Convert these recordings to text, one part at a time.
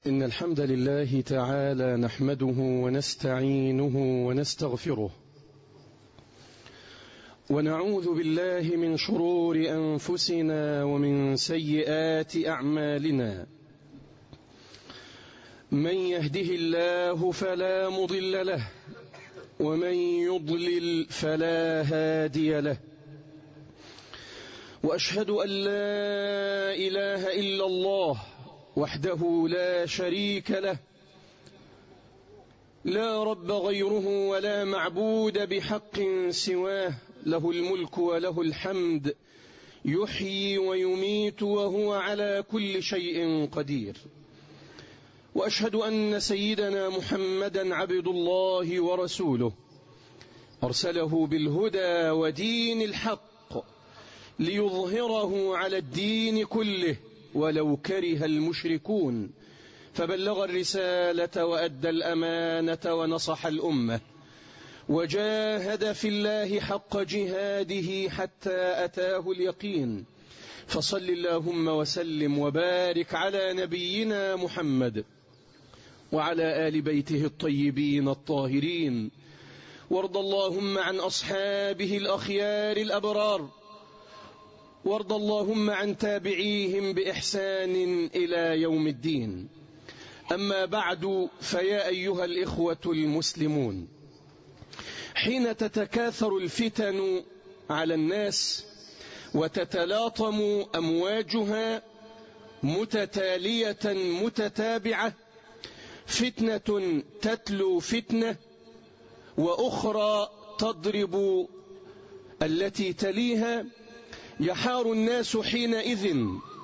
إن الحمد لله تعالى نحمده ونستعينه ونستغفره ونعوذ بالله من شرور أنفسنا ومن سيئات أعمالنا من يهده الله فلا مضل له ومن يضلل فلا هادي له واشهد ان لا اله الا الله وحده لا شريك له لا رب غيره ولا معبود بحق سواه له الملك وله الحمد يحيي ويميت وهو على كل شيء قدير واشهد ان سيدنا محمدا عبد الله ورسوله ارسله بالهدى ودين الحق ليظهره على الدين كله ولو كره المشركون فبلغ الرساله وادى الامانه ونصح الامه وجاهد في الله حق جهاده حتى اتاه اليقين فصل اللهم وسلم وبارك على نبينا محمد وعلى ال بيته الطيبين الطاهرين وارض اللهم عن اصحابه الاخيار الابرار وارض اللهم عن تابعيهم باحسان الى يوم الدين اما بعد فيا ايها الاخوه المسلمون حين تتكاثر الفتن على الناس وتتلاطم امواجها متتاليه متتابعه فتنه تتلو فتنه واخرى تضرب التي تليها يحار الناس حينئذ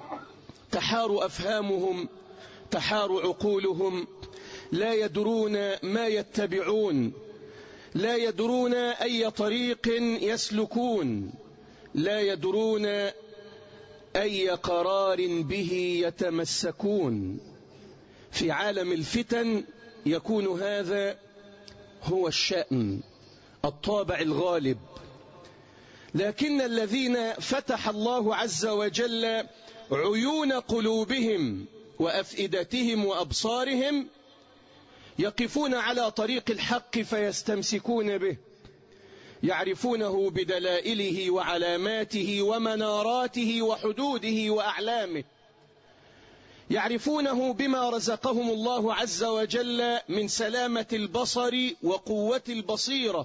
تحار افهامهم تحار عقولهم لا يدرون ما يتبعون لا يدرون اي طريق يسلكون لا يدرون اي قرار به يتمسكون في عالم الفتن يكون هذا هو الشأن الطابع الغالب لكن الذين فتح الله عز وجل عيون قلوبهم وافئدتهم وابصارهم يقفون على طريق الحق فيستمسكون به يعرفونه بدلائله وعلاماته ومناراته وحدوده واعلامه يعرفونه بما رزقهم الله عز وجل من سلامه البصر وقوه البصيره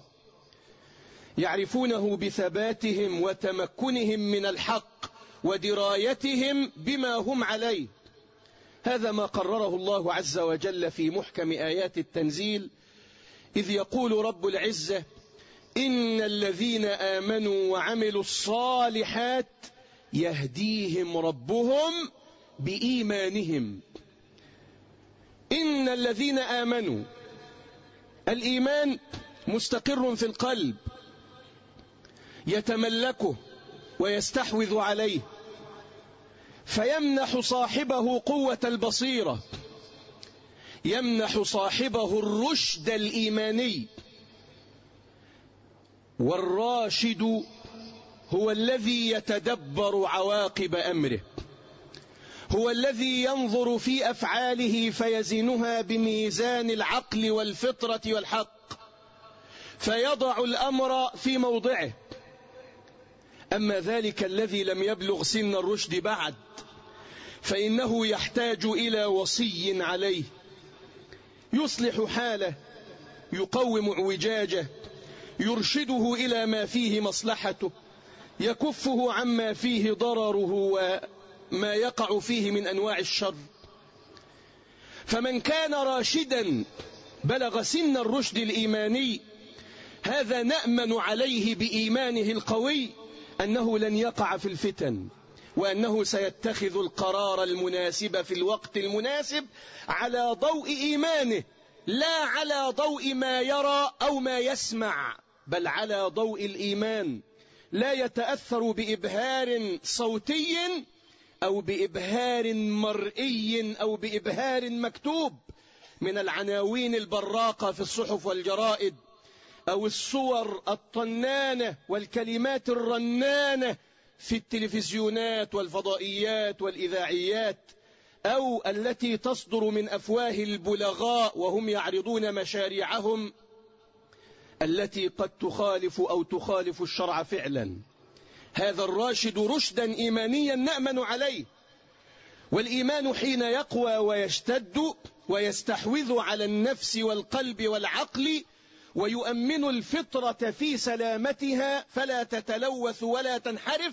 يعرفونه بثباتهم وتمكنهم من الحق ودرايتهم بما هم عليه هذا ما قرره الله عز وجل في محكم ايات التنزيل اذ يقول رب العزه ان الذين امنوا وعملوا الصالحات يهديهم ربهم بايمانهم ان الذين امنوا الايمان مستقر في القلب يتملكه ويستحوذ عليه فيمنح صاحبه قوه البصيره يمنح صاحبه الرشد الايماني والراشد هو الذي يتدبر عواقب امره هو الذي ينظر في افعاله فيزنها بميزان العقل والفطره والحق فيضع الامر في موضعه اما ذلك الذي لم يبلغ سن الرشد بعد فانه يحتاج الى وصي عليه يصلح حاله يقوم اعوجاجه يرشده الى ما فيه مصلحته يكفه عما فيه ضرره وما يقع فيه من انواع الشر فمن كان راشدا بلغ سن الرشد الايماني هذا نامن عليه بايمانه القوي انه لن يقع في الفتن وانه سيتخذ القرار المناسب في الوقت المناسب على ضوء ايمانه لا على ضوء ما يرى او ما يسمع بل على ضوء الايمان لا يتاثر بابهار صوتي او بابهار مرئي او بابهار مكتوب من العناوين البراقه في الصحف والجرائد او الصور الطنانه والكلمات الرنانه في التلفزيونات والفضائيات والاذاعيات أو التي تصدر من أفواه البلغاء وهم يعرضون مشاريعهم التي قد تخالف أو تخالف الشرع فعلا هذا الراشد رشدا إيمانيا نأمن عليه والإيمان حين يقوى ويشتد ويستحوذ على النفس والقلب والعقل ويؤمن الفطرة في سلامتها فلا تتلوث ولا تنحرف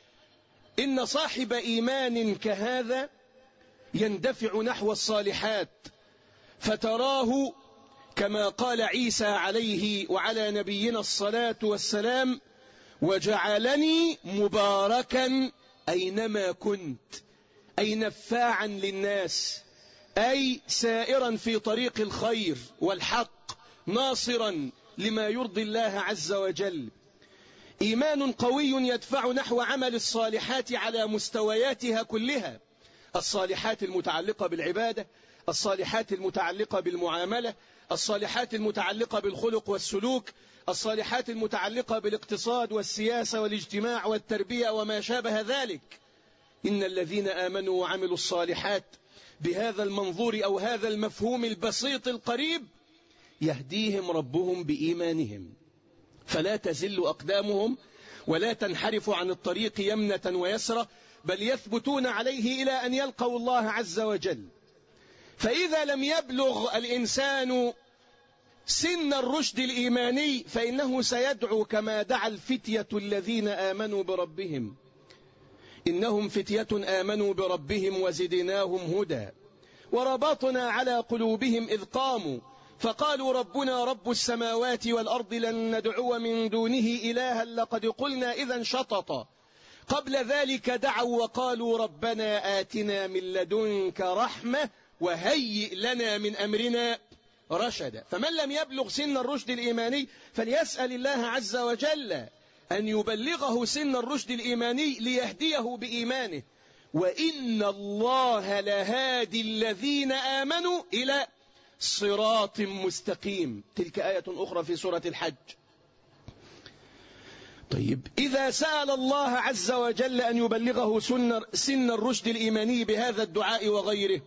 إن صاحب إيمان كهذا يندفع نحو الصالحات فتراه كما قال عيسى عليه وعلى نبينا الصلاة والسلام وجعلني مباركا أينما كنت أي نفاعا للناس أي سائرا في طريق الخير والحق ناصرا لما يرضي الله عز وجل إيمان قوي يدفع نحو عمل الصالحات على مستوياتها كلها الصالحات المتعلقة بالعبادة الصالحات المتعلقة بالمعاملة الصالحات المتعلقة بالخلق والسلوك الصالحات المتعلقة بالاقتصاد والسياسة والاجتماع والتربية وما شابه ذلك إن الذين آمنوا وعملوا الصالحات بهذا المنظور أو هذا المفهوم البسيط القريب يهديهم ربهم بإيمانهم فلا تزل أقدامهم ولا تنحرف عن الطريق يمنة ويسرة بل يثبتون عليه إلى أن يلقوا الله عز وجل فإذا لم يبلغ الإنسان سن الرشد الإيماني فإنه سيدعو كما دعا الفتية الذين آمنوا بربهم إنهم فتية آمنوا بربهم وزدناهم هدى وربطنا على قلوبهم إذ قاموا فقالوا ربنا رب السماوات والأرض لن ندعو من دونه إلها لقد قلنا إذا شططا قبل ذلك دعوا وقالوا ربنا آتنا من لدنك رحمة وهيئ لنا من أمرنا رشدا فمن لم يبلغ سن الرشد الإيماني فليسأل الله عز وجل أن يبلغه سن الرشد الإيماني ليهديه بإيمانه وإن الله لهادي الذين آمنوا إلى صراط مستقيم تلك آية أخرى في سورة الحج طيب إذا سأل الله عز وجل أن يبلغه سن الرشد الإيماني بهذا الدعاء وغيره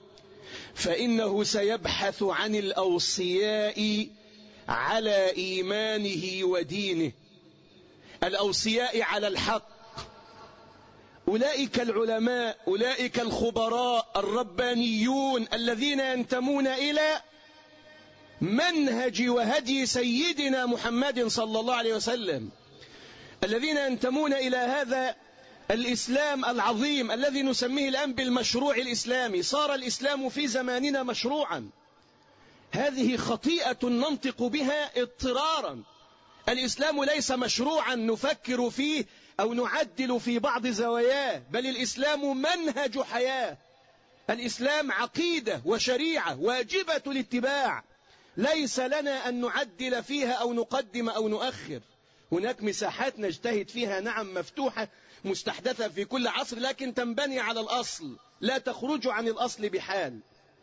فإنه سيبحث عن الأوصياء على إيمانه ودينه الأوصياء على الحق أولئك العلماء أولئك الخبراء الربانيون الذين ينتمون إلى منهج وهدي سيدنا محمد صلى الله عليه وسلم الذين ينتمون إلى هذا الإسلام العظيم الذي نسميه الآن بالمشروع الإسلامي صار الإسلام في زماننا مشروعا هذه خطيئة ننطق بها اضطرارا الإسلام ليس مشروعا نفكر فيه أو نعدل في بعض زواياه بل الإسلام منهج حياة الإسلام عقيدة وشريعة واجبة الاتباع ليس لنا أن نعدل فيها أو نقدم أو نؤخر هناك مساحات نجتهد فيها نعم مفتوحة مستحدثة في كل عصر لكن تنبني على الأصل لا تخرج عن الأصل بحال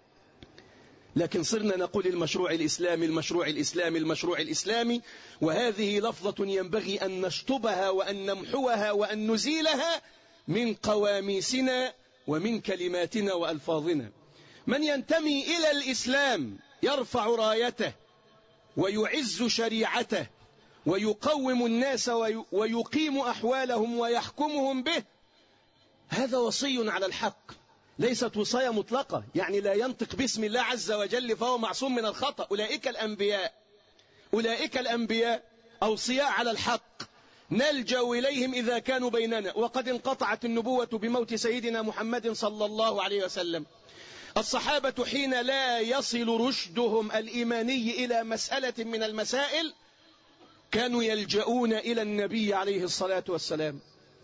لكن صرنا نقول المشروع الإسلامي المشروع الإسلامي المشروع الإسلامي وهذه لفظة ينبغي أن نشطبها وأن نمحوها وأن نزيلها من قواميسنا ومن كلماتنا وألفاظنا من ينتمي إلى الإسلام يرفع رايته ويعز شريعته ويقوم الناس ويقيم أحوالهم ويحكمهم به هذا وصي على الحق ليست وصاية مطلقة يعني لا ينطق باسم الله عز وجل فهو معصوم من الخطأ أولئك الأنبياء أولئك الأنبياء أوصياء على الحق نلجأ إليهم إذا كانوا بيننا وقد انقطعت النبوة بموت سيدنا محمد صلى الله عليه وسلم الصحابة حين لا يصل رشدهم الإيماني إلى مسألة من المسائل كانوا يلجؤون إلى النبي عليه الصلاة والسلام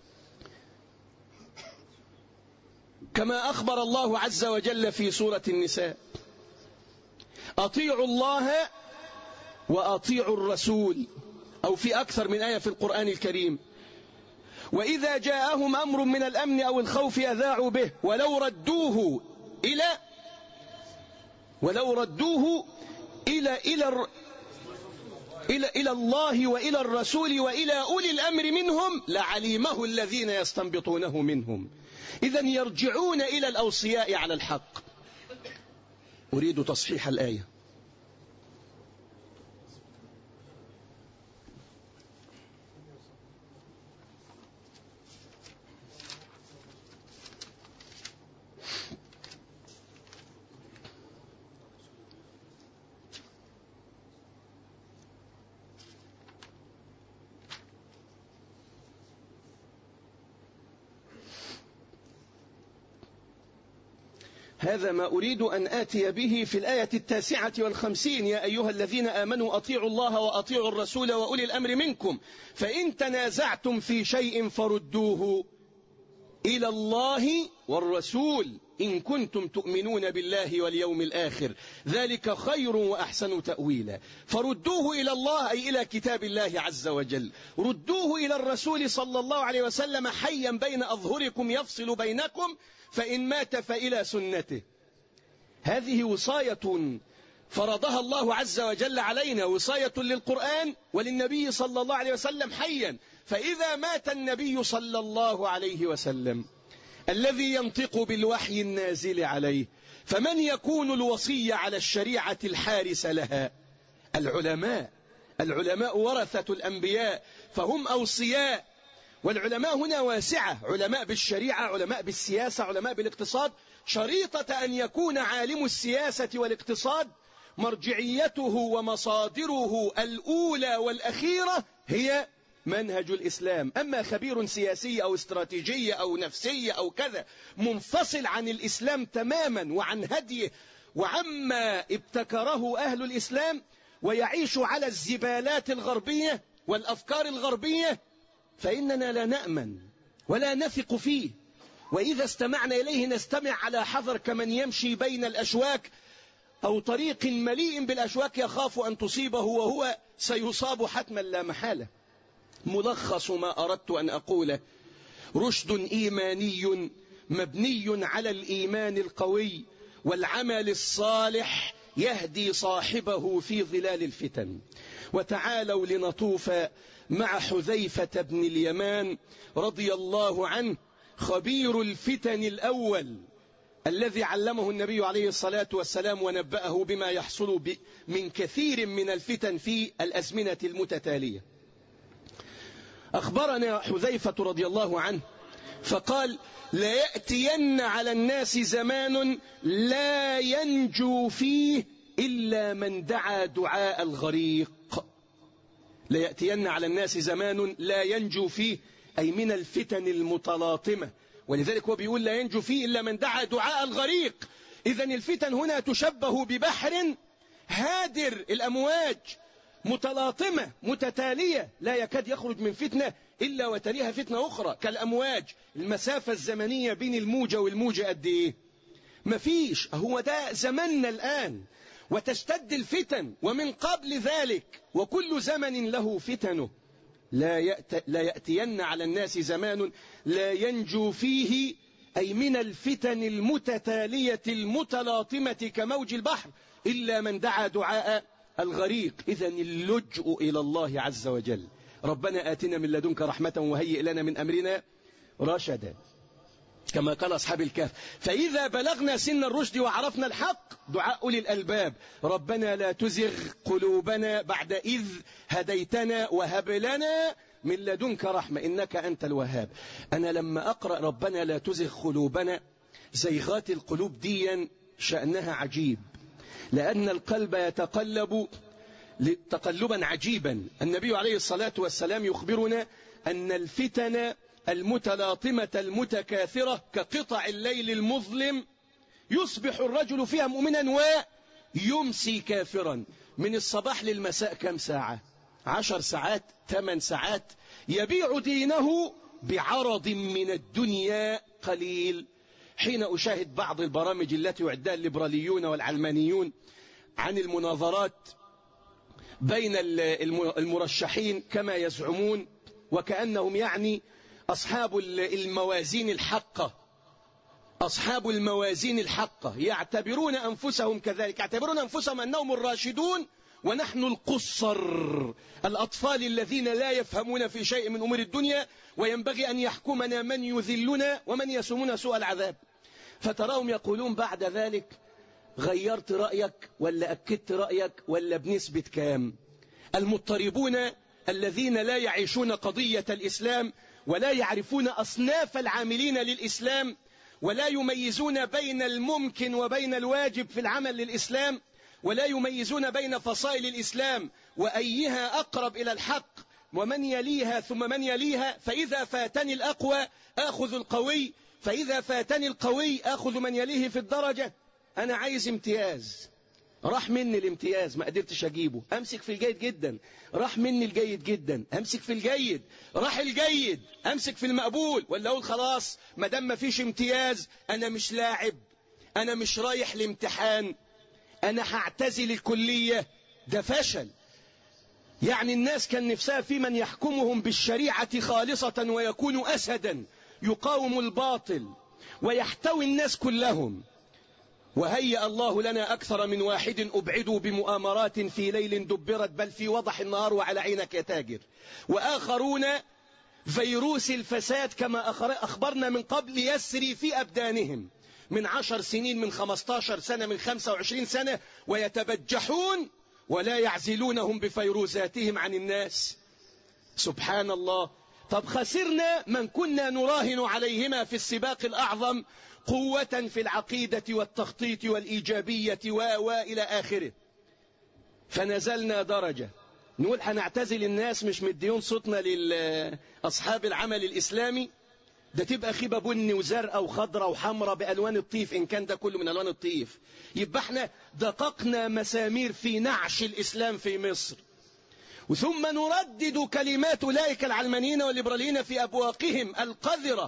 كما أخبر الله عز وجل في سورة النساء أطيعوا الله وأطيعوا الرسول أو في أكثر من آية في القرآن الكريم وإذا جاءهم أمر من الأمن أو الخوف أذاعوا به ولو ردوه إلى ولو ردوه إلى إلى إلى إلى الله وإلى الرسول وإلى أولي الأمر منهم لعليمه الذين يستنبطونه منهم إذا يرجعون إلى الأوصياء على الحق أريد تصحيح الآية هذا ما أريد أن آتي به في الآية التاسعة والخمسين يا أيها الذين آمنوا أطيعوا الله وأطيعوا الرسول وأولي الأمر منكم فإن تنازعتم في شيء فردوه إلى الله والرسول إن كنتم تؤمنون بالله واليوم الآخر ذلك خير وأحسن تأويلا فردوه إلى الله أي إلى كتاب الله عز وجل ردوه إلى الرسول صلى الله عليه وسلم حيا بين أظهركم يفصل بينكم فإن مات فإلى سنته هذه وصاية فرضها الله عز وجل علينا وصاية للقرآن وللنبي صلى الله عليه وسلم حيا فإذا مات النبي صلى الله عليه وسلم الذي ينطق بالوحي النازل عليه فمن يكون الوصي على الشريعة الحارس لها العلماء العلماء ورثة الأنبياء فهم أوصياء والعلماء هنا واسعة علماء بالشريعة علماء بالسياسة علماء بالاقتصاد شريطة أن يكون عالم السياسة والاقتصاد مرجعيته ومصادره الأولى والأخيرة هي منهج الإسلام أما خبير سياسي أو استراتيجي أو نفسي أو كذا منفصل عن الإسلام تماما وعن هديه وعما ابتكره أهل الإسلام ويعيش على الزبالات الغربية والأفكار الغربية فإننا لا نأمن ولا نثق فيه وإذا استمعنا إليه نستمع على حذر كمن يمشي بين الأشواك أو طريق مليء بالأشواك يخاف أن تصيبه وهو سيصاب حتما لا محالة ملخص ما أردت أن أقوله رشد إيماني مبني على الإيمان القوي والعمل الصالح يهدي صاحبه في ظلال الفتن وتعالوا لنطوف مع حذيفة بن اليمان رضي الله عنه خبير الفتن الأول الذي علمه النبي عليه الصلاة والسلام ونبأه بما يحصل من كثير من الفتن في الأزمنة المتتالية أخبرنا حذيفة رضي الله عنه فقال ليأتين على الناس زمان لا ينجو فيه إلا من دعا دعاء الغريق ليأتين على الناس زمان لا ينجو فيه أي من الفتن المتلاطمة ولذلك هو بيقول لا ينجو فيه إلا من دعا دعاء الغريق إذا الفتن هنا تشبه ببحر هادر الأمواج متلاطمة متتالية لا يكاد يخرج من فتنة إلا وتليها فتنة أخرى كالأمواج المسافة الزمنية بين الموجة والموجة قد إيه مفيش هو ده زمننا الآن وتشتد الفتن ومن قبل ذلك وكل زمن له فتنه لا, يأت لا يأتين على الناس زمان لا ينجو فيه أي من الفتن المتتالية المتلاطمة كموج البحر إلا من دعا دعاء الغريق إذا اللجء إلى الله عز وجل ربنا آتنا من لدنك رحمة وهيئ لنا من أمرنا رشدا كما قال أصحاب الكهف فإذا بلغنا سن الرشد وعرفنا الحق دعاء أولي الألباب ربنا لا تزغ قلوبنا بعد إذ هديتنا وهب لنا من لدنك رحمة إنك أنت الوهاب أنا لما أقرأ ربنا لا تزغ قلوبنا زيغات القلوب ديا شأنها عجيب لأن القلب يتقلب تقلبا عجيبا النبي عليه الصلاة والسلام يخبرنا أن الفتن المتلاطمة المتكاثرة كقطع الليل المظلم يصبح الرجل فيها مؤمنا ويمسي كافرا من الصباح للمساء كم ساعة عشر ساعات ثمان ساعات يبيع دينه بعرض من الدنيا قليل حين أشاهد بعض البرامج التي يعدها الليبراليون والعلمانيون عن المناظرات بين المرشحين كما يزعمون وكأنهم يعني أصحاب الموازين الحقة أصحاب الموازين الحقة يعتبرون أنفسهم كذلك يعتبرون أنفسهم أنهم الراشدون ونحن القصر الأطفال الذين لا يفهمون في شيء من أمور الدنيا وينبغي أن يحكمنا من يذلنا ومن يسومنا سوء العذاب فتراهم يقولون بعد ذلك غيرت رأيك ولا أكدت رأيك ولا بنسبة كام المضطربون الذين لا يعيشون قضية الإسلام ولا يعرفون أصناف العاملين للإسلام ولا يميزون بين الممكن وبين الواجب في العمل للإسلام ولا يميزون بين فصائل الإسلام وأيها أقرب إلى الحق ومن يليها ثم من يليها فإذا فاتني الأقوى آخذ القوي فإذا فاتني القوي آخذ من يليه في الدرجة أنا عايز امتياز راح مني الامتياز ما قدرتش أجيبه أمسك في الجيد جدا راح مني الجيد جدا أمسك في الجيد راح الجيد أمسك في المقبول ولا أقول خلاص ما دام ما فيش امتياز أنا مش لاعب أنا مش رايح لامتحان أنا هعتزل الكلية ده فشل يعني الناس كان نفسها في من يحكمهم بالشريعة خالصة ويكون أسدا يقاوم الباطل ويحتوي الناس كلهم وهيأ الله لنا أكثر من واحد أبعدوا بمؤامرات في ليل دبرت بل في وضح النهار وعلى عينك يا تاجر وآخرون فيروس الفساد كما أخبرنا من قبل يسري في أبدانهم من عشر سنين من خمستاشر سنة من خمسة وعشرين سنة ويتبجحون ولا يعزلونهم بفيروزاتهم عن الناس سبحان الله طب خسرنا من كنا نراهن عليهما في السباق الأعظم قوة في العقيدة والتخطيط والإيجابية وإلى آخره فنزلنا درجة نقول هنعتزل الناس مش مديون صوتنا لأصحاب العمل الإسلامي ده تبقى خيبة بني وزرقاء وخضراء وحمراء بألوان الطيف إن كان ده كله من ألوان الطيف يبقى احنا دققنا مسامير في نعش الإسلام في مصر ثم نردد كلمات أولئك العلمانيين والليبراليين في أبواقهم القذرة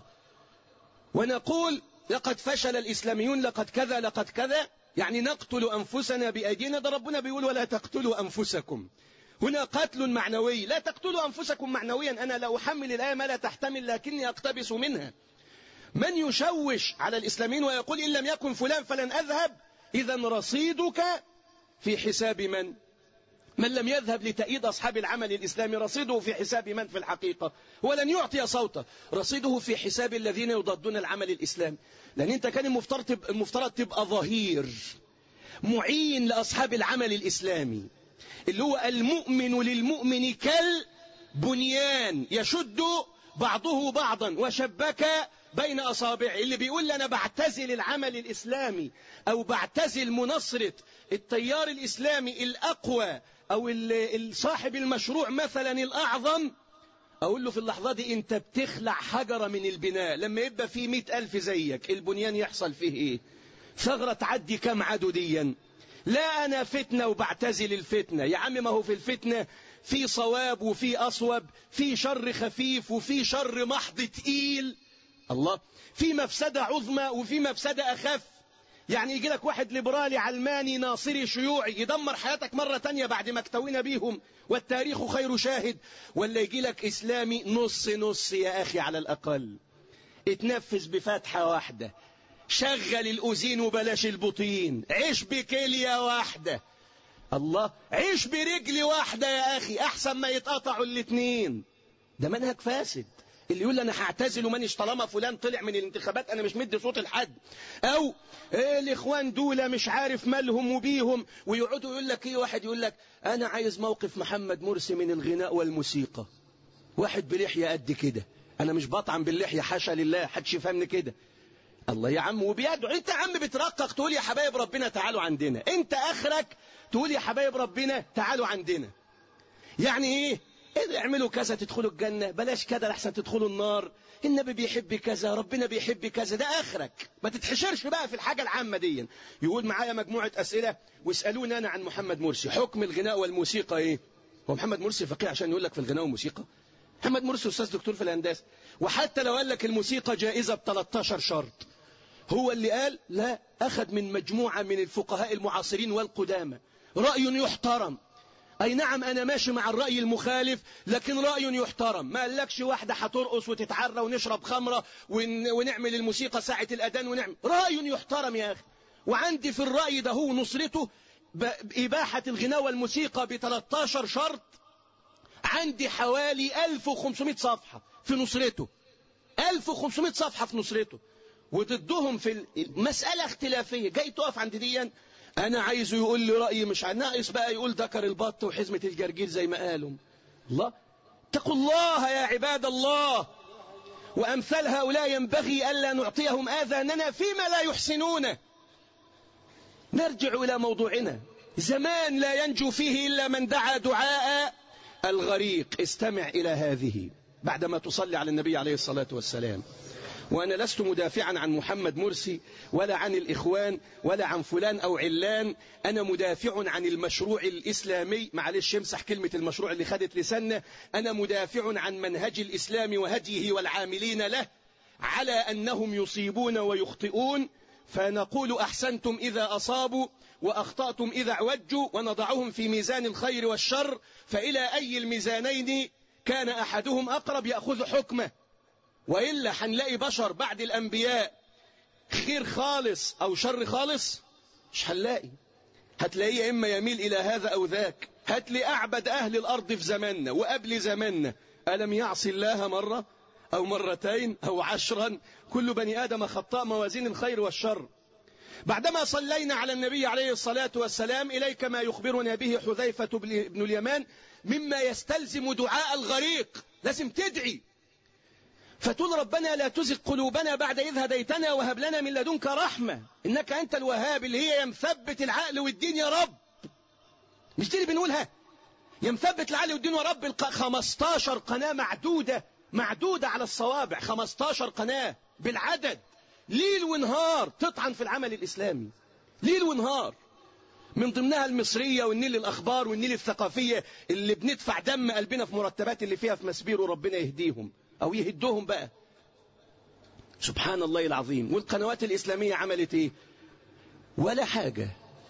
ونقول لقد فشل الإسلاميون لقد كذا لقد كذا يعني نقتل أنفسنا بأيدينا ده ربنا بيقول ولا تقتلوا أنفسكم هنا قتل معنوي لا تقتلوا أنفسكم معنويا أنا لا أحمل الآية ما لا تحتمل لكني أقتبس منها من يشوش على الإسلاميين ويقول إن لم يكن فلان فلن أذهب إذا رصيدك في حساب من من لم يذهب لتأييد أصحاب العمل الإسلامي رصيده في حساب من في الحقيقة ولن يعطي صوته رصيده في حساب الذين يضادون العمل الإسلامي لأن أنت كان المفترض المفترض تبقى ظهير معين لأصحاب العمل الإسلامي اللي هو المؤمن للمؤمن كالبنيان يشد بعضه بعضا وشبك بين أصابعه اللي بيقول أنا بعتزل العمل الإسلامي أو بعتزل منصرة التيار الإسلامي الأقوى أو صاحب المشروع مثلا الأعظم أقول له في اللحظة دي أنت بتخلع حجرة من البناء لما يبقى في مئة ألف زيك البنيان يحصل فيه إيه ثغرة تعدي كم عدديا لا أنا فتنة وبعتزل الفتنة يا عم ما هو في الفتنة في صواب وفي أصوب في شر خفيف وفي شر محض تقيل الله في مفسدة عظمى وفي مفسدة أخف يعني يجي لك واحد ليبرالي علماني ناصري شيوعي يدمر حياتك مرة تانية بعد ما اكتوينا بيهم والتاريخ خير شاهد ولا يجي لك إسلامي نص نص يا أخي على الأقل اتنفس بفتحة واحدة شغل الأذين وبلاش البطين عيش بكلية واحدة الله عيش برجل واحدة يا أخي أحسن ما يتقطعوا الاتنين ده منهج فاسد اللي يقول انا هعتزل ومانيش طالما فلان طلع من الانتخابات انا مش مدي صوت لحد او إيه الاخوان دول مش عارف مالهم وبيهم ويقعدوا يقول لك ايه واحد يقول لك انا عايز موقف محمد مرسي من الغناء والموسيقى واحد بلحيه قد كده انا مش بطعم باللحيه حاشا لله حدش يفهمني كده الله يا عم وبيدعو انت يا عم بترقق تقول يا حبايب ربنا تعالوا عندنا انت اخرك تقول يا حبايب ربنا تعالوا عندنا يعني ايه إيه اعملوا كذا تدخلوا الجنة بلاش كذا لحسن تدخلوا النار النبي بيحب كذا ربنا بيحب كذا ده آخرك ما تتحشرش بقى في الحاجة العامة دي يقول معايا مجموعة أسئلة واسألوني أنا عن محمد مرسي حكم الغناء والموسيقى إيه هو محمد مرسي فقيه عشان يقول لك في الغناء والموسيقى محمد مرسي أستاذ دكتور في الهندسة وحتى لو قال لك الموسيقى جائزة ب 13 شرط هو اللي قال لا أخذ من مجموعة من الفقهاء المعاصرين والقدامى رأي يحترم أي نعم أنا ماشي مع الرأي المخالف لكن رأي يحترم ما قالكش واحدة هترقص وتتعرى ونشرب خمرة ون... ونعمل الموسيقى ساعة الأذان ونعمل رأي يحترم يا أخي وعندي في الرأي ده هو نصرته بإباحة الغناء والموسيقى ب 13 شرط عندي حوالي 1500 صفحة في نصرته 1500 صفحة في نصرته وضدهم في المسألة اختلافية جاي تقف عند دي أنا عايزه يقول لي رأيي مش ناقص بقى يقول ذكر البط وحزمة الجرجير زي ما قالوا الله اتقوا الله يا عباد الله وأمثال هؤلاء ينبغي ألا نعطيهم آذاننا فيما لا يحسنونه نرجع إلى موضوعنا زمان لا ينجو فيه إلا من دعا دعاء الغريق استمع إلى هذه بعدما تصلي على النبي عليه الصلاة والسلام وأنا لست مدافعا عن محمد مرسي ولا عن الإخوان ولا عن فلان أو علان أنا مدافع عن المشروع الإسلامي معلش يمسح كلمة المشروع اللي خدت لسنة أنا مدافع عن منهج الإسلام وهديه والعاملين له على أنهم يصيبون ويخطئون فنقول أحسنتم إذا أصابوا وأخطأتم إذا عوجوا ونضعهم في ميزان الخير والشر فإلى أي الميزانين كان أحدهم أقرب يأخذ حكمه وإلا حنلاقي بشر بعد الأنبياء خير خالص أو شر خالص مش هنلاقي هتلاقيه إما يميل إلى هذا أو ذاك هات لي أعبد أهل الأرض في زماننا وقبل زماننا ألم يعصي الله مرة أو مرتين أو عشرا كل بني آدم خطاء موازين الخير والشر بعدما صلينا على النبي عليه الصلاة والسلام إليك ما يخبرنا به حذيفة بن اليمان مما يستلزم دعاء الغريق لازم تدعي فتقول ربنا لا تزغ قلوبنا بعد إذ هديتنا وهب لنا من لدنك رحمة إنك أنت الوهاب اللي هي يمثبت العقل والدين يا رب مش دي اللي بنقولها يمثبت العقل والدين يا رب 15 قناة معدودة معدودة على الصوابع 15 قناة بالعدد ليل ونهار تطعن في العمل الإسلامي ليل ونهار من ضمنها المصرية والنيل الأخبار والنيل الثقافية اللي بندفع دم قلبنا في مرتبات اللي فيها في مسبير وربنا يهديهم أو يهدوهم بقى سبحان الله العظيم والقنوات الإسلامية عملت إيه ولا حاجة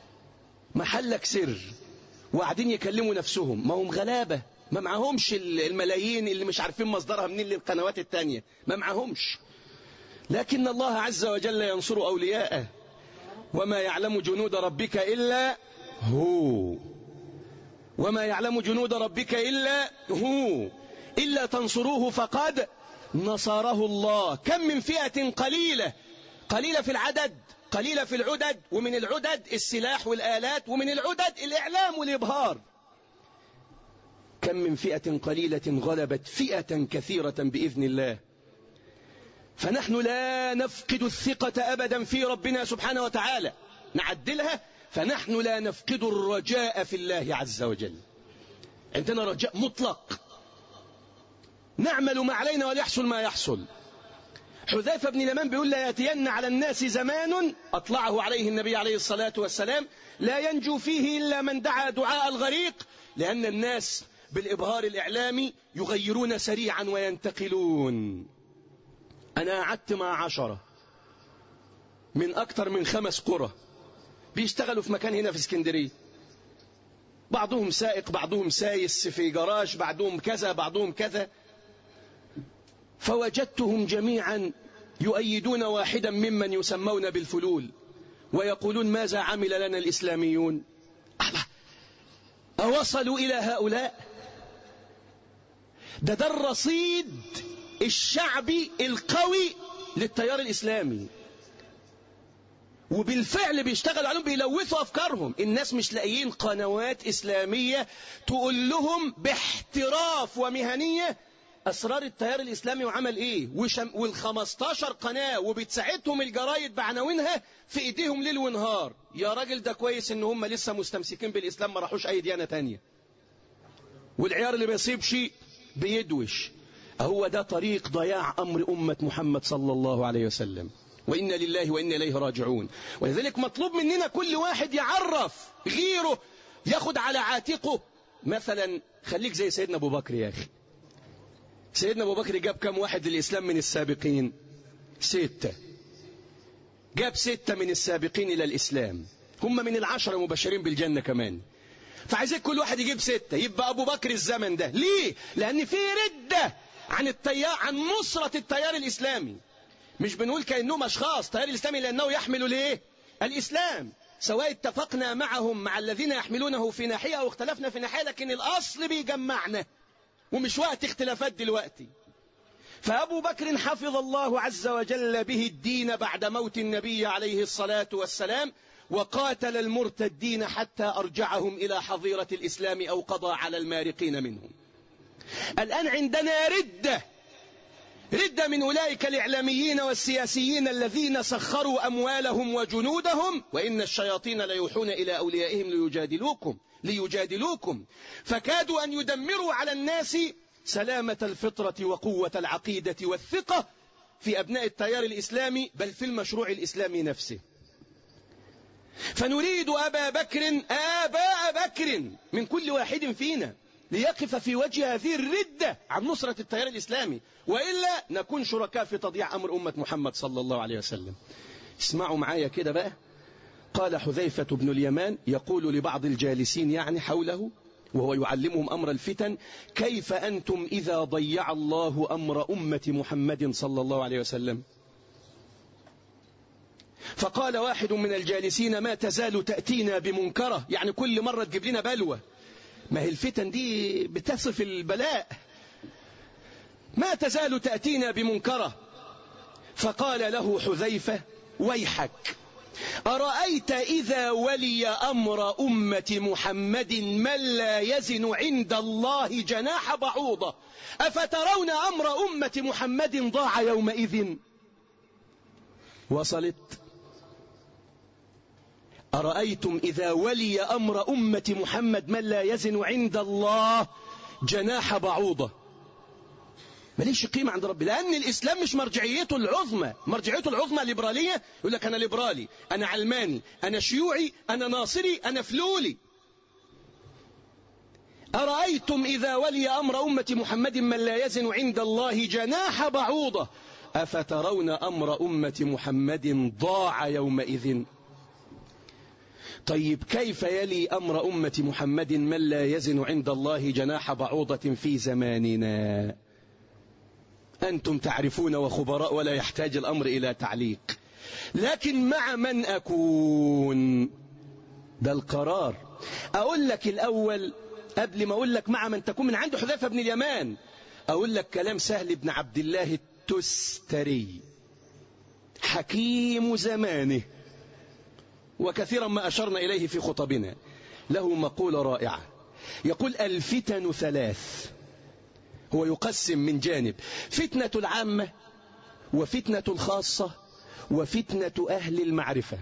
محلك سر وقاعدين يكلموا نفسهم ما هم غلابة ما معهمش الملايين اللي مش عارفين مصدرها منين للقنوات التانية ما معهمش لكن الله عز وجل ينصر أولياءه وما يعلم جنود ربك إلا هو وما يعلم جنود ربك إلا هو إلا تنصروه فقد نصره الله كم من فئة قليلة قليلة في العدد قليلة في العدد ومن العدد السلاح والآلات ومن العدد الإعلام والإبهار كم من فئة قليلة غلبت فئة كثيرة بإذن الله فنحن لا نفقد الثقة أبدا في ربنا سبحانه وتعالى نعدلها فنحن لا نفقد الرجاء في الله عز وجل عندنا رجاء مطلق نعمل ما علينا وليحصل ما يحصل حذيفة بن اليمان بيقول لا يأتين على الناس زمان أطلعه عليه النبي عليه الصلاة والسلام لا ينجو فيه إلا من دعا دعاء الغريق لأن الناس بالإبهار الإعلامي يغيرون سريعا وينتقلون أنا قعدت مع عشرة من أكثر من خمس قرى بيشتغلوا في مكان هنا في اسكندرية بعضهم سائق بعضهم سايس في جراج بعضهم كذا بعضهم كذا فوجدتهم جميعا يؤيدون واحدا ممن يسمون بالفلول ويقولون ماذا عمل لنا الإسلاميون أوصلوا إلى هؤلاء ده ده الرصيد الشعبي القوي للتيار الإسلامي وبالفعل بيشتغلوا عليهم بيلوثوا أفكارهم الناس مش لاقيين قنوات إسلامية تقول لهم باحتراف ومهنية أسرار التيار الإسلامي وعمل إيه وشم والخمستاشر قناة وبتساعدهم الجرايد بعناوينها في إيديهم ليل ونهار يا راجل ده كويس إن هم لسه مستمسكين بالإسلام ما راحوش أي ديانة تانية والعيار اللي بيصيب شيء بيدوش هو ده طريق ضياع أمر أمة محمد صلى الله عليه وسلم وإنا لله وإنا إليه راجعون ولذلك مطلوب مننا كل واحد يعرف غيره ياخد على عاتقه مثلا خليك زي سيدنا أبو بكر يا أخي سيدنا أبو بكر جاب كم واحد للإسلام من السابقين ستة جاب ستة من السابقين إلى الإسلام هم من العشرة مبشرين بالجنة كمان فعايزين كل واحد يجيب ستة يبقى أبو بكر الزمن ده ليه؟ لأن في ردة عن التيار عن نصرة التيار الإسلامي مش بنقول كأنهم أشخاص التيار الإسلامي لأنه يحمل ليه؟ الإسلام سواء اتفقنا معهم مع الذين يحملونه في ناحية أو اختلفنا في ناحية لكن الأصل بيجمعنا ومش وقت اختلافات دلوقتي فأبو بكر حفظ الله عز وجل به الدين بعد موت النبي عليه الصلاة والسلام وقاتل المرتدين حتى أرجعهم إلى حظيرة الإسلام أو قضى على المارقين منهم الآن عندنا ردة ردة من أولئك الإعلاميين والسياسيين الذين سخروا أموالهم وجنودهم وإن الشياطين ليوحون إلى أوليائهم ليجادلوكم ليجادلوكم فكادوا أن يدمروا على الناس سلامة الفطرة وقوة العقيدة والثقة في أبناء التيار الإسلامي بل في المشروع الإسلامي نفسه فنريد أبا بكر آباء بكر من كل واحد فينا ليقف في وجه هذه الردة عن نصرة التيار الإسلامي وإلا نكون شركاء في تضييع أمر أمة محمد صلى الله عليه وسلم اسمعوا معايا كده بقى قال حذيفة بن اليمان يقول لبعض الجالسين يعني حوله وهو يعلمهم أمر الفتن كيف أنتم إذا ضيع الله أمر أمة محمد صلى الله عليه وسلم فقال واحد من الجالسين ما تزال تأتينا بمنكرة يعني كل مرة تجيب لنا بلوى ما هي الفتن دي بتصف البلاء ما تزال تأتينا بمنكرة فقال له حذيفة ويحك أرأيت إذا ولي أمر أمة محمد من لا يزن عند الله جناح بعوضة أفترون أمر أمة محمد ضاع يومئذ وصلت أرأيتم إذا ولي أمر أمة محمد من لا يزن عند الله جناح بعوضة ماليش قيمة عند ربي لأن الإسلام مش مرجعيته العظمى مرجعيته العظمى ليبرالية يقول لك أنا ليبرالي أنا علماني أنا شيوعي أنا ناصري أنا فلولي أرأيتم إذا ولي أمر أمة محمد من لا يزن عند الله جناح بعوضة أفترون أمر أمة محمد ضاع يومئذ طيب كيف يلي أمر أمة محمد من لا يزن عند الله جناح بعوضة في زماننا أنتم تعرفون وخبراء ولا يحتاج الأمر إلى تعليق لكن مع من أكون ده القرار أقول لك الأول قبل ما أقول لك مع من تكون من عند حذيفة بن اليمان أقول لك كلام سهل بن عبد الله التستري حكيم زمانه وكثيرا ما أشرنا إليه في خطبنا له مقولة رائعة يقول الفتن ثلاث هو يقسم من جانب فتنة العامة وفتنة الخاصة وفتنة أهل المعرفة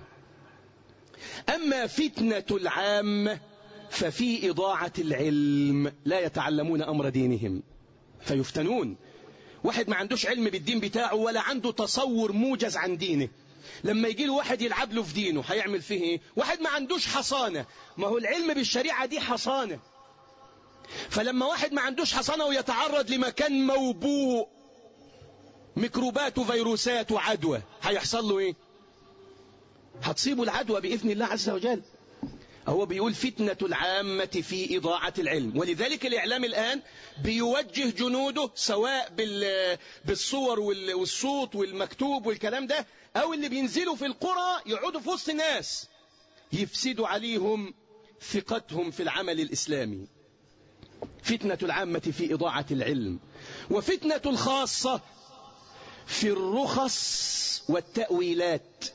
أما فتنة العامة ففي إضاعة العلم لا يتعلمون أمر دينهم فيفتنون واحد ما عندوش علم بالدين بتاعه ولا عنده تصور موجز عن دينه لما يجي له واحد يلعب له في دينه هيعمل فيه ايه واحد ما عندوش حصانة ما هو العلم بالشريعة دي حصانة فلما واحد ما عندوش حصانة ويتعرض لمكان موبوء ميكروبات وفيروسات وعدوى هيحصل له ايه هتصيبه العدوى بإذن الله عز وجل هو بيقول فتنة العامة في إضاعة العلم ولذلك الإعلام الآن بيوجه جنوده سواء بالصور والصوت والمكتوب والكلام ده أو اللي بينزلوا في القرى يقعدوا في وسط الناس يفسدوا عليهم ثقتهم في العمل الإسلامي فتنة العامة في إضاعة العلم وفتنة الخاصة في الرخص والتأويلات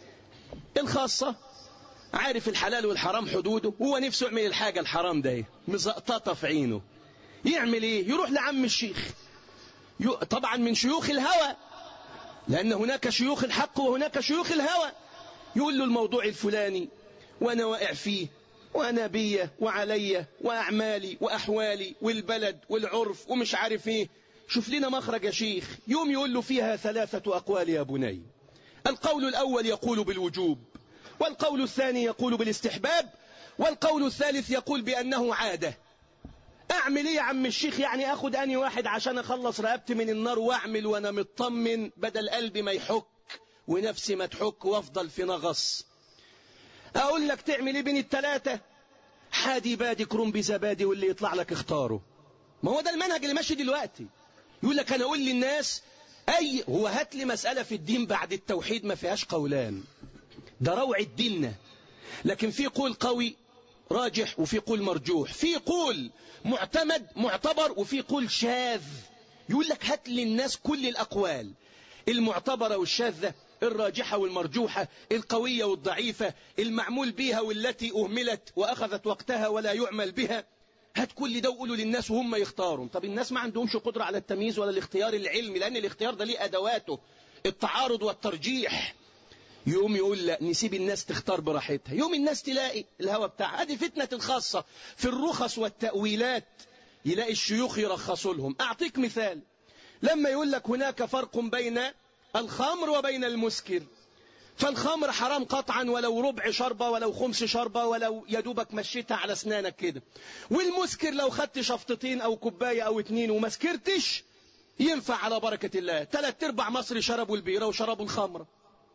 الخاصة عارف الحلال والحرام حدوده هو نفسه يعمل الحاجة الحرام ده مزقططة في عينه يعمل ايه يروح لعم الشيخ طبعا من شيوخ الهوى لأن هناك شيوخ الحق وهناك شيوخ الهوى يقول له الموضوع الفلاني وأنا واقع فيه وأنا بيا وعليا وأعمالي وأحوالي والبلد والعرف ومش عارف ايه شوف لنا مخرج يا شيخ يوم يقول له فيها ثلاثة أقوال يا بني القول الأول يقول بالوجوب والقول الثاني يقول بالاستحباب والقول الثالث يقول بأنه عادة أعمل إيه يا عم الشيخ يعني أخد أني واحد عشان أخلص رقبتي من النار وأعمل وأنا مطمن بدل قلبي ما يحك ونفسي ما تحك وأفضل في نغص أقول لك تعمل إيه بين التلاتة حادي بادي كرم بزبادي واللي يطلع لك اختاره ما هو ده المنهج اللي ماشي دلوقتي يقول لك أنا أقول للناس أي هو هات لي مسألة في الدين بعد التوحيد ما فيهاش قولان ده روعة ديننا لكن في قول قوي راجح وفي قول مرجوح في قول معتمد معتبر وفي قول شاذ يقول لك هات للناس كل الأقوال المعتبرة والشاذة الراجحة والمرجوحة القوية والضعيفة المعمول بها والتي أهملت وأخذت وقتها ولا يعمل بها هات كل ده وقولوا للناس وهم يختاروا طب الناس ما عندهمش قدرة على التمييز ولا الاختيار العلمي لأن الاختيار ده ليه أدواته التعارض والترجيح يوم يقول لا نسيب الناس تختار براحتها يوم الناس تلاقي الهوى بتاعها هذه فتنة الخاصة في الرخص والتأويلات يلاقي الشيوخ يرخصوا لهم أعطيك مثال لما يقول لك هناك فرق بين الخمر وبين المسكر فالخمر حرام قطعا ولو ربع شربة ولو خمس شربة ولو يدوبك مشيتها على اسنانك كده والمسكر لو خدت شفطتين او كوباية او اتنين وما سكرتش ينفع على بركة الله ثلاث ارباع مصر شربوا البيرة وشربوا الخمر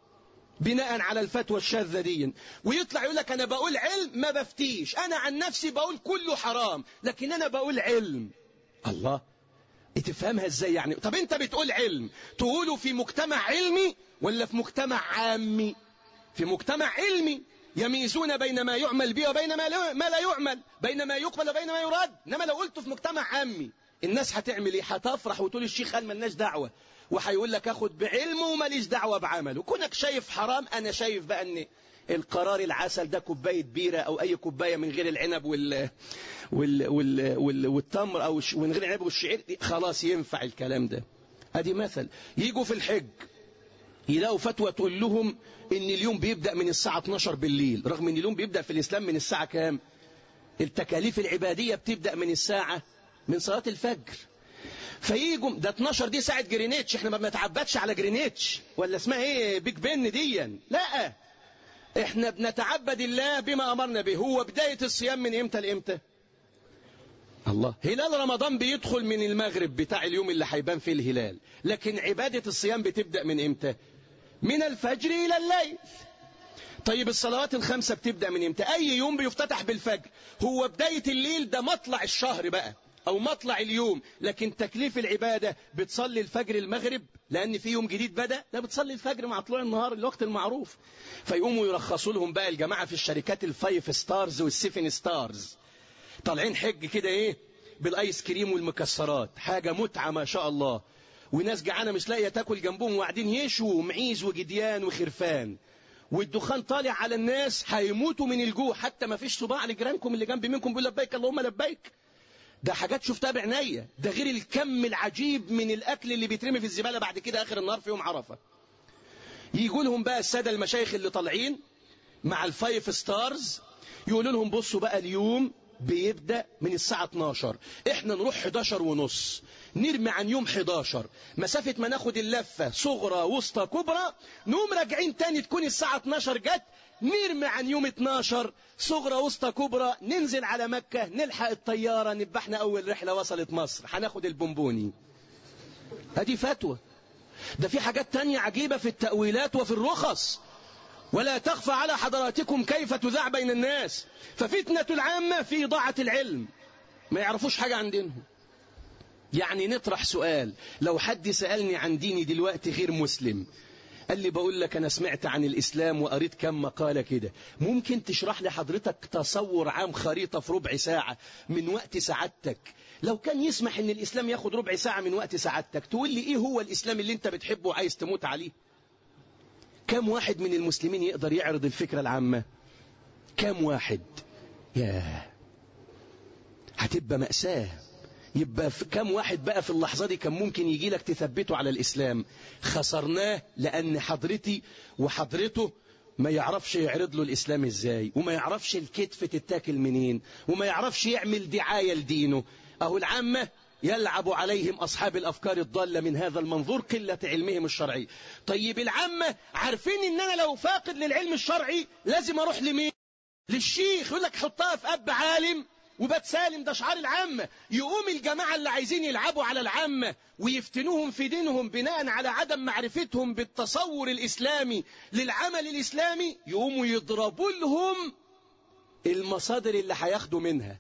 بناء على الفتوى الشاذة دي ويطلع يقول لك انا بقول علم ما بفتيش انا عن نفسي بقول كله حرام لكن انا بقول علم الله تفهمها ازاي يعني طب انت بتقول علم تقوله في مجتمع علمي ولا في مجتمع عامي في مجتمع علمي يميزون بين ما يعمل به وبين ما لا, ما لا يعمل بين ما يقبل وبين ما يراد انما لو قلته في مجتمع عامي الناس هتعمل ايه هتفرح وتقول الشيخ قال ملناش دعوه وهيقول لك اخد بعلمه وماليش دعوه بعمله كونك شايف حرام انا شايف بقى ان القرار العسل ده كوبايه بيره او اي كوبايه من غير العنب وال وال وال وال والتمر او من غير العنب والشعير خلاص ينفع الكلام ده ادي مثل يجوا في الحج يلاقوا فتوى تقول لهم ان اليوم بيبدا من الساعه 12 بالليل رغم ان اليوم بيبدا في الاسلام من الساعه كام التكاليف العباديه بتبدا من الساعه من صلاه الفجر فييجوا ده 12 دي ساعه جرينيتش احنا ما بنتعبدش على جرينيتش ولا اسمها ايه بيج بن ديا لا احنا بنتعبد الله بما امرنا به هو بدايه الصيام من امتى لامتى الله هلال رمضان بيدخل من المغرب بتاع اليوم اللي هيبان فيه الهلال لكن عبادة الصيام بتبدأ من امتى من الفجر إلى الليل طيب الصلوات الخمسة بتبدأ من امتى أي يوم بيفتتح بالفجر هو بداية الليل ده مطلع الشهر بقى أو مطلع اليوم لكن تكليف العبادة بتصلي الفجر المغرب لأن في يوم جديد بدأ لا بتصلي الفجر مع طلوع النهار الوقت المعروف فيقوموا يرخصوا لهم بقى الجماعة في الشركات الفايف ستارز والسيفن ستارز طالعين حج كده ايه بالايس كريم والمكسرات حاجة متعة ما شاء الله وناس جعانة مش لاقية تاكل جنبهم وقاعدين يشوا معيز وجديان وخرفان والدخان طالع على الناس هيموتوا من الجوع حتى ما فيش صباع لجيرانكم اللي جنب منكم بيقول لبيك اللهم لبيك ده حاجات شفتها بعناية ده غير الكم العجيب من الاكل اللي بيترمي في الزبالة بعد كده اخر النهار في يوم عرفة يقول لهم بقى السادة المشايخ اللي طالعين مع الفايف ستارز يقولوا لهم بصوا بقى اليوم بيبدأ من الساعة 12 احنا نروح 11 ونص نرمي عن يوم 11 مسافة ما ناخد اللفة صغرى وسطى كبرى نقوم راجعين تاني تكون الساعة 12 جت نرمي عن يوم 12 صغرى وسطى كبرى ننزل على مكة نلحق الطيارة نبحنا أول رحلة وصلت مصر هناخد البونبوني هذه فتوى ده في حاجات تانية عجيبة في التأويلات وفي الرخص ولا تخفى على حضراتكم كيف تذاع بين الناس ففتنة العامة في إضاعة العلم ما يعرفوش حاجة عن دينهم يعني نطرح سؤال لو حد سألني عن ديني دلوقتي غير مسلم قال لي بقول لك أنا سمعت عن الإسلام وقريت كم مقالة كده ممكن تشرح لي حضرتك تصور عام خريطة في ربع ساعة من وقت سعادتك لو كان يسمح ان الإسلام ياخد ربع ساعة من وقت سعادتك تقول لي إيه هو الإسلام اللي أنت بتحبه وعايز تموت عليه كم واحد من المسلمين يقدر يعرض الفكرة العامة كم واحد ياه هتبقى مأساة يبقى في كم واحد بقى في اللحظة دي كان ممكن يجي لك تثبته على الإسلام خسرناه لأن حضرتي وحضرته ما يعرفش يعرض له الإسلام إزاي وما يعرفش الكتف تتاكل منين وما يعرفش يعمل دعاية لدينه أهو العامة يلعب عليهم أصحاب الأفكار الضالة من هذا المنظور قلة علمهم الشرعي طيب العامة عارفين إن أنا لو فاقد للعلم الشرعي لازم أروح لمين للشيخ يقول لك حطها في أب عالم وبات سالم ده شعار العامة يقوم الجماعة اللي عايزين يلعبوا على العامة ويفتنوهم في دينهم بناء على عدم معرفتهم بالتصور الإسلامي للعمل الإسلامي يقوموا يضربوا لهم المصادر اللي هياخدوا منها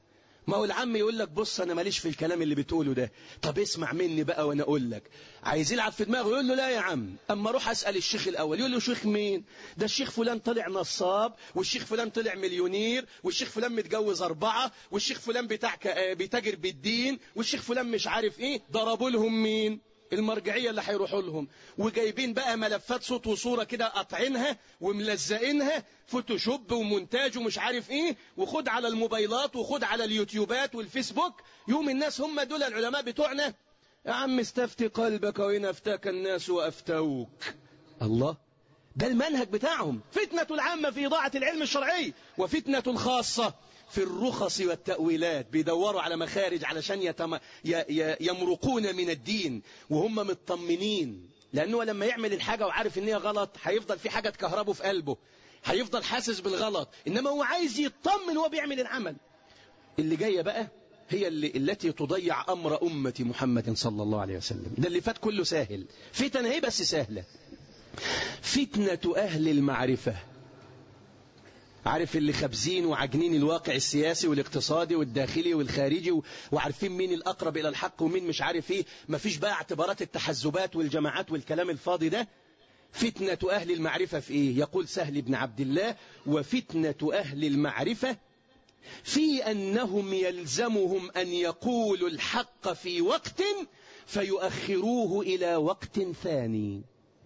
ما هو العم يقول لك بص انا ماليش في الكلام اللي بتقوله ده طب اسمع مني بقى وانا اقول لك عايز يلعب في دماغه يقول له لا يا عم اما اروح اسال الشيخ الاول يقول له شيخ مين ده الشيخ فلان طلع نصاب والشيخ فلان طلع مليونير والشيخ فلان متجوز اربعه والشيخ فلان بتاع بيتاجر بالدين والشيخ فلان مش عارف ايه ضربوا لهم مين المرجعية اللي هيروحوا لهم وجايبين بقى ملفات صوت وصورة كده قاطعينها وملزقينها فوتوشوب ومونتاج ومش عارف ايه وخد على الموبايلات وخد على اليوتيوبات والفيسبوك يوم الناس هم دول العلماء بتوعنا يا عم استفتي قلبك وإن أفتاك الناس وأفتوك الله ده المنهج بتاعهم فتنة العامة في إضاعة العلم الشرعي وفتنة الخاصة في الرخص والتأويلات بيدوروا على مخارج علشان يتم... ي... ي... يمرقون من الدين وهم مطمنين لأنه لما يعمل الحاجة وعارف إن هي غلط هيفضل في حاجة تكهربه في قلبه هيفضل حاسس بالغلط إنما هو عايز يطمن وهو بيعمل العمل اللي جاية بقى هي اللي التي تضيع أمر أمة محمد صلى الله عليه وسلم ده اللي فات كله سهل فتن هي بس سهلة فتنة أهل المعرفة عارف اللي خابزين وعجنين الواقع السياسي والاقتصادي والداخلي والخارجي وعارفين مين الأقرب إلى الحق ومين مش عارف ايه مفيش بقى اعتبارات التحزبات والجماعات والكلام الفاضي ده فتنة أهل المعرفة في إيه يقول سهل بن عبد الله وفتنة أهل المعرفة في أنهم يلزمهم أن يقولوا الحق في وقت فيؤخروه إلى وقت ثاني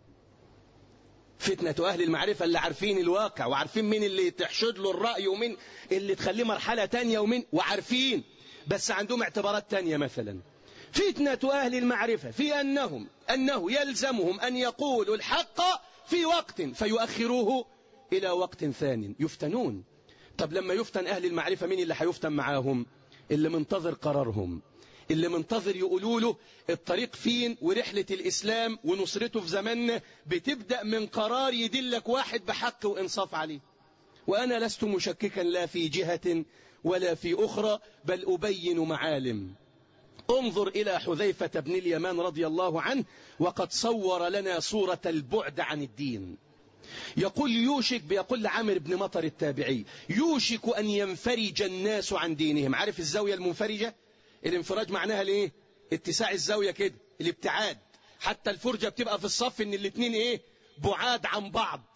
فتنة أهل المعرفة اللي عارفين الواقع وعارفين مين اللي تحشد له الرأي ومين اللي تخليه مرحلة تانية ومين وعارفين بس عندهم اعتبارات تانية مثلا فتنة أهل المعرفة في أنهم أنه يلزمهم أن يقولوا الحق في وقت فيؤخروه إلى وقت ثاني يفتنون طب لما يفتن أهل المعرفة مين اللي هيفتن معاهم اللي منتظر قرارهم اللي منتظر يقولوا له الطريق فين ورحلة الإسلام ونصرته في زماننا بتبدأ من قرار يدلك واحد بحق وإنصاف عليه وأنا لست مشككا لا في جهة ولا في أخرى بل أبين معالم انظر إلى حذيفة بن اليمان رضي الله عنه وقد صور لنا صورة البعد عن الدين يقول يوشك بيقول لعامر بن مطر التابعي يوشك أن ينفرج الناس عن دينهم عارف الزاوية المنفرجة الانفراج معناها ليه اتساع الزاوية كده الابتعاد حتى الفرجة بتبقى في الصف ان الاتنين ايه بعاد عن بعض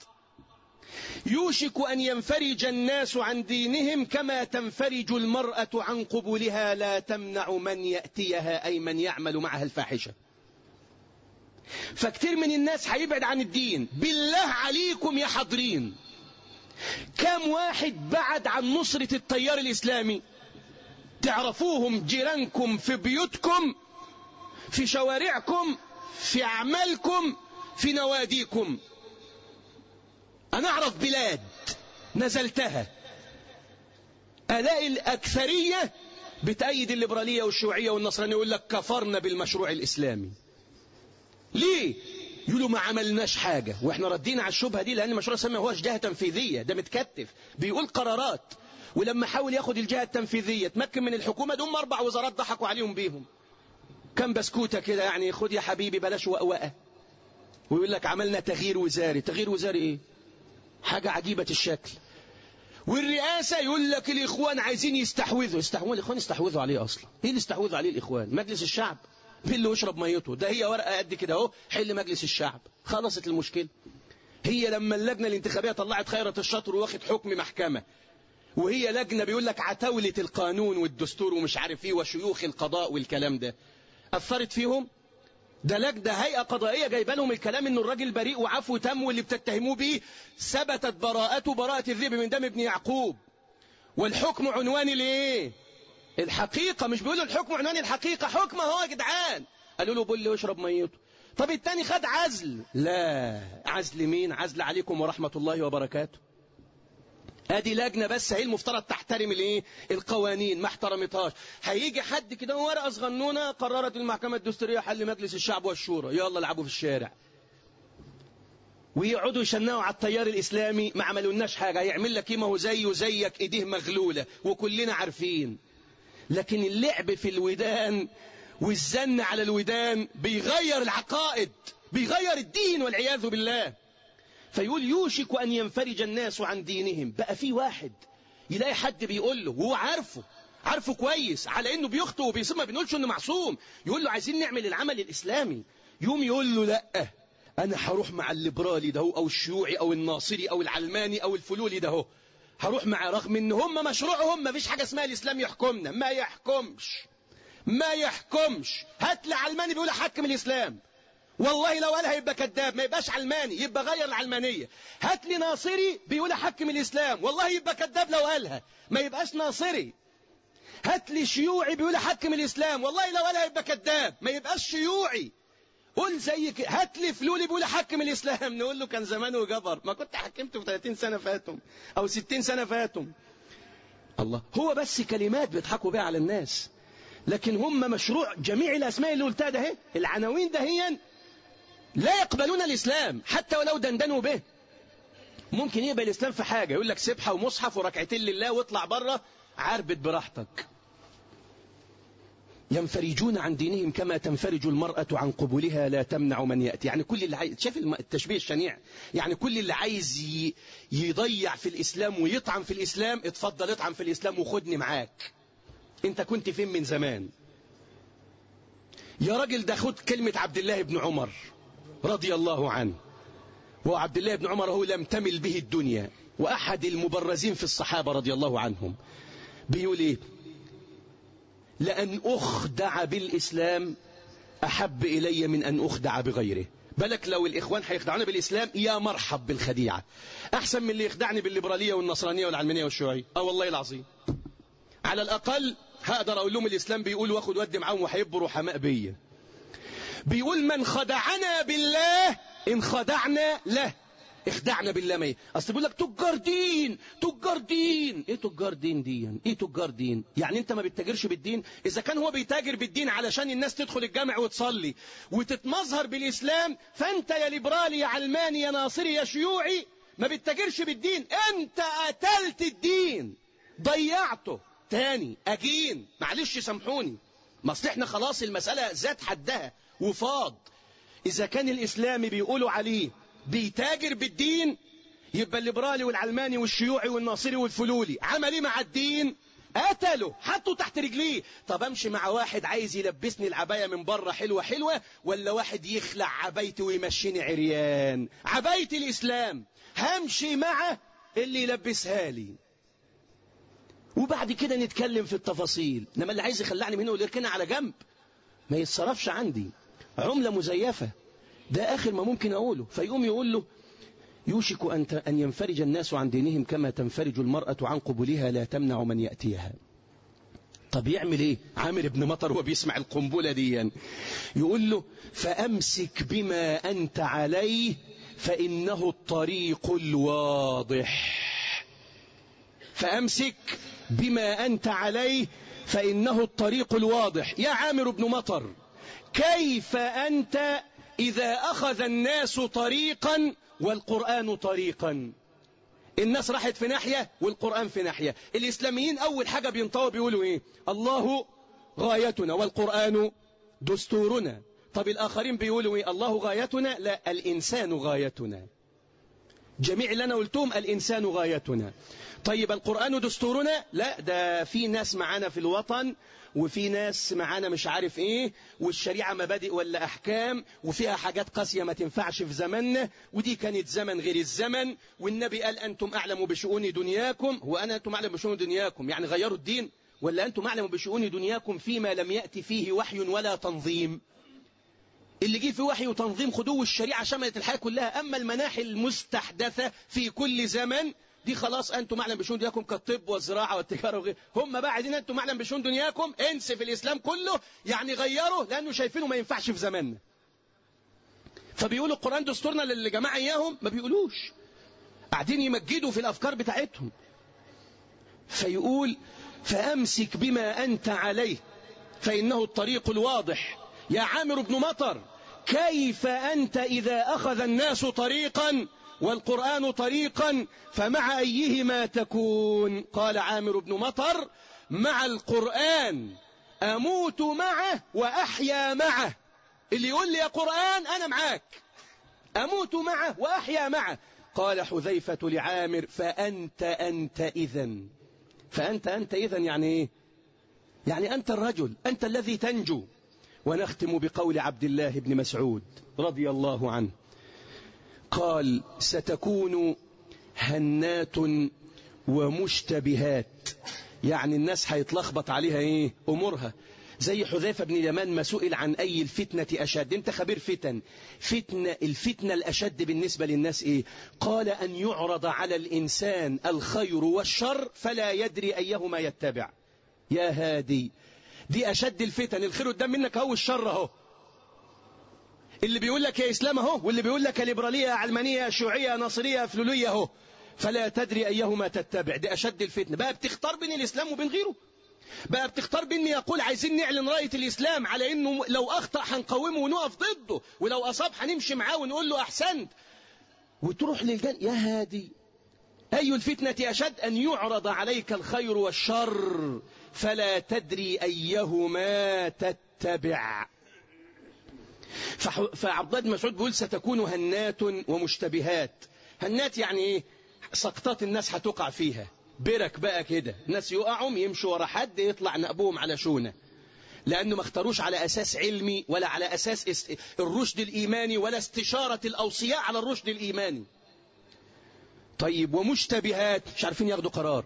يوشك أن ينفرج الناس عن دينهم كما تنفرج المرأة عن قبولها لا تمنع من يأتيها أي من يعمل معها الفاحشة فكتير من الناس هيبعد عن الدين بالله عليكم يا حاضرين كم واحد بعد عن نصرة التيار الإسلامي تعرفوهم جيرانكم في بيوتكم في شوارعكم في أعمالكم في نواديكم أنا أعرف بلاد نزلتها ألاقي الأكثرية بتأيد الليبرالية والشيوعية والنصرانية يقول لك كفرنا بالمشروع الإسلامي ليه؟ يقولوا ما عملناش حاجة واحنا ردينا على الشبهة دي لأن المشروع الإسلامي هو جهة تنفيذية ده متكتف بيقول قرارات ولما حاول ياخد الجهة التنفيذية تمكن من الحكومة دول أربع وزارات ضحكوا عليهم بيهم كم بسكوتة كده يعني خد يا حبيبي بلاش وقوقة ويقول لك عملنا تغيير وزاري تغيير وزاري ايه حاجة عجيبة الشكل والرئاسة يقول لك الإخوان عايزين يستحوذوا يستحوذوا الإخوان يستحوذوا عليه أصلا إيه اللي استحوذوا عليه الإخوان مجلس الشعب مين اللي يشرب ميته ده هي ورقة قد كده اهو حل مجلس الشعب خلصت المشكلة هي لما اللجنة الانتخابية طلعت خيرة الشطر واخد حكم محكمة وهي لجنة بيقول لك عتاولة القانون والدستور ومش عارف ايه وشيوخ القضاء والكلام ده أثرت فيهم ده لجنة هيئة قضائية جايبه لهم الكلام انه الراجل بريء وعفو تم واللي بتتهموه بيه ثبتت براءته براءة الذئب من دم ابن يعقوب والحكم عنوان ليه الحقيقة مش بيقولوا الحكم عنوان الحقيقة حكم هو يا جدعان قالوا له بل واشرب ميته طب التاني خد عزل لا عزل مين عزل عليكم ورحمة الله وبركاته ادي لجنه بس هي المفترض تحترم الايه القوانين ما احترمتهاش هيجي حد كده ورقه صغنونه قررت المحكمه الدستوريه حل مجلس الشعب والشورى يلا العبوا في الشارع ويقعدوا يشنقوا على التيار الاسلامي ما عملولناش حاجه هيعمل لك ايه ما هو زيه زيك ايديه مغلوله وكلنا عارفين لكن اللعب في الودان والزن على الودان بيغير العقائد بيغير الدين والعياذ بالله فيقول يوشك أن ينفرج الناس عن دينهم بقى في واحد يلاقي حد بيقول له وهو عارفه عارفه كويس على انه بيخطئ وبيصيب ما بنقولش انه معصوم يقول له عايزين نعمل العمل الاسلامي يوم يقول له لا انا هروح مع الليبرالي ده او الشيوعي او الناصري او العلماني او الفلولي ده هروح مع رغم ان هم مشروعهم ما فيش حاجه اسمها الاسلام يحكمنا ما يحكمش ما يحكمش هات لي علماني بيقول حكم الاسلام والله لو قالها يبقى كذاب ما يبقاش علماني يبقى غير العلمانية هات لي ناصري بيقول حكم الإسلام والله يبقى كذاب لو قالها ما يبقاش ناصري هات لي شيوعي بيقول حكم الإسلام والله لو قالها يبقى كذاب ما يبقاش شيوعي قول زي كده هات لي فلولي بيقول حكم الإسلام نقول له كان زمانه جبر ما كنت حكمته في 30 سنة فاتهم أو 60 سنة فاتهم الله هو بس كلمات بيضحكوا بيها على الناس لكن هم مشروع جميع الأسماء اللي قلتها ده هي العناوين ده هي لا يقبلون الإسلام حتى ولو دندنوا به ممكن يقبل الإسلام في حاجة يقول لك سبحة ومصحف وركعتين لله واطلع بره عربت براحتك ينفرجون عن دينهم كما تنفرج المرأة عن قبولها لا تمنع من يأتي يعني كل اللي عايز شايف التشبيه الشنيع يعني كل اللي عايز يضيع في الإسلام ويطعن في الإسلام اتفضل اطعن في الإسلام وخدني معاك انت كنت فين من زمان يا راجل ده خد كلمة عبد الله بن عمر رضي الله عنه وعبد الله بن عمر هو لم تمل به الدنيا وأحد المبرزين في الصحابة رضي الله عنهم بيقول إيه لأن أخدع بالإسلام أحب إلي من أن أخدع بغيره بالك لو الإخوان هيخدعونا بالإسلام يا مرحب بالخديعة أحسن من اللي يخدعني بالليبرالية والنصرانية والعلمانية والشيوعية أه والله العظيم على الأقل هقدر أقول لهم الإسلام بيقول واخد ودي معاهم وهيبقوا رحماء بيا بيقول من خدعنا بالله إن خدعنا له اخدعنا بالله ما اصل بيقول لك تجار دين تجار دين ايه تجار دين دي ايه تجار دين يعني انت ما بتتاجرش بالدين اذا كان هو بيتاجر بالدين علشان الناس تدخل الجامع وتصلي وتتمظهر بالاسلام فانت يا ليبرالي يا علماني يا ناصري يا شيوعي ما بتتاجرش بالدين انت قتلت الدين ضيعته تاني اجين معلش سامحوني ما اصل احنا خلاص المساله زاد حدها وفاض إذا كان الإسلامي بيقولوا عليه بيتاجر بالدين يبقى الليبرالي والعلماني والشيوعي والناصري والفلولي عمل ايه مع الدين قتله حطه تحت رجليه طب امشي مع واحد عايز يلبسني العباية من بره حلوة حلوة ولا واحد يخلع عبايتي ويمشيني عريان عباية الإسلام همشي مع اللي يلبسها لي وبعد كده نتكلم في التفاصيل انما اللي عايز يخلعني منه ويركنها على جنب ما يتصرفش عندي عملة مزيفة ده آخر ما ممكن أقوله فيقوم يقول له يوشك أن أن ينفرج الناس عن دينهم كما تنفرج المرأة عن قبولها لا تمنع من يأتيها طب يعمل ايه عامر بن مطر وهو بيسمع القنبلة دي يقول له فأمسك بما أنت عليه فإنه الطريق الواضح فأمسك بما أنت عليه فإنه الطريق الواضح يا عامر بن مطر كيف أنت إذا أخذ الناس طريقا والقرآن طريقا الناس راحت في ناحية والقرآن في ناحية الإسلاميين أول حاجة بينطوا بيقولوا إيه الله غايتنا والقرآن دستورنا طب الآخرين بيقولوا إيه الله غايتنا لا الإنسان غايتنا جميع اللي أنا قلتهم الإنسان غايتنا طيب القرآن دستورنا لا ده في ناس معانا في الوطن وفي ناس معانا مش عارف ايه والشريعة مبادئ ولا احكام وفيها حاجات قاسية ما تنفعش في زمننا ودي كانت زمن غير الزمن والنبي قال انتم اعلموا بشؤون دنياكم هو انا انتم اعلم بشؤون دنياكم يعني غيروا الدين ولا انتم اعلموا بشؤون دنياكم فيما لم يأتي فيه وحي ولا تنظيم اللي جه في وحي وتنظيم خدوه الشريعة شملت الحياة كلها أما المناحي المستحدثة في كل زمن دي خلاص أنتم أعلم بشؤون دنياكم كالطب والزراعة والتجارة وغير هم بقى عايزين أنتم أعلم بشؤون دنياكم انس في الإسلام كله يعني غيروا لأنه شايفينه ما ينفعش في زماننا فبيقولوا القرآن دستورنا للي جماعة إياهم ما بيقولوش قاعدين يمجدوا في الأفكار بتاعتهم فيقول فأمسك بما أنت عليه فإنه الطريق الواضح يا عامر بن مطر كيف أنت إذا أخذ الناس طريقا والقرآن طريقا فمع أيهما تكون قال عامر بن مطر مع القرآن أموت معه وأحيا معه اللي يقول لي يا قرآن أنا معاك أموت معه وأحيا معه قال حذيفة لعامر فأنت أنت إذا فأنت أنت إذا يعني إيه يعني أنت الرجل أنت الذي تنجو ونختم بقول عبد الله بن مسعود رضي الله عنه قال ستكون هنات ومشتبهات يعني الناس هيتلخبط عليها ايه امورها زي حذيفة بن اليمان ما سئل عن أي الفتنة أشد أنت خبير فتن فتنة الفتنة الأشد بالنسبة للناس إيه قال أن يعرض على الإنسان الخير والشر فلا يدري أيهما يتبع يا هادي دي أشد الفتن الخير قدام منك هو الشر اهو اللي بيقول لك يا إسلام اهو واللي بيقول لك يا ليبرالية علمانية شيوعية نصرية فلولية اهو فلا تدري أيهما تتبع دي أشد الفتنة بقى بتختار بين الإسلام وبين غيره بقى بتختار بيني يقول عايزين نعلن راية الإسلام على إنه لو أخطأ هنقومه ونقف ضده ولو أصاب هنمشي معاه ونقول له أحسنت وتروح للجنة يا هادي أي الفتنة أشد أن يعرض عليك الخير والشر فلا تدري أيهما تتبع فعبد الله بن مسعود بيقول ستكون هنات ومشتبهات هنات يعني ايه سقطات الناس هتقع فيها برك بقى كده الناس يقعوا يمشوا ورا حد يطلع نقبهم على شونه لأنه ما اختاروش على أساس علمي ولا على أساس الرشد الإيماني ولا استشارة الأوصياء على الرشد الإيماني طيب ومشتبهات مش عارفين ياخدوا قرار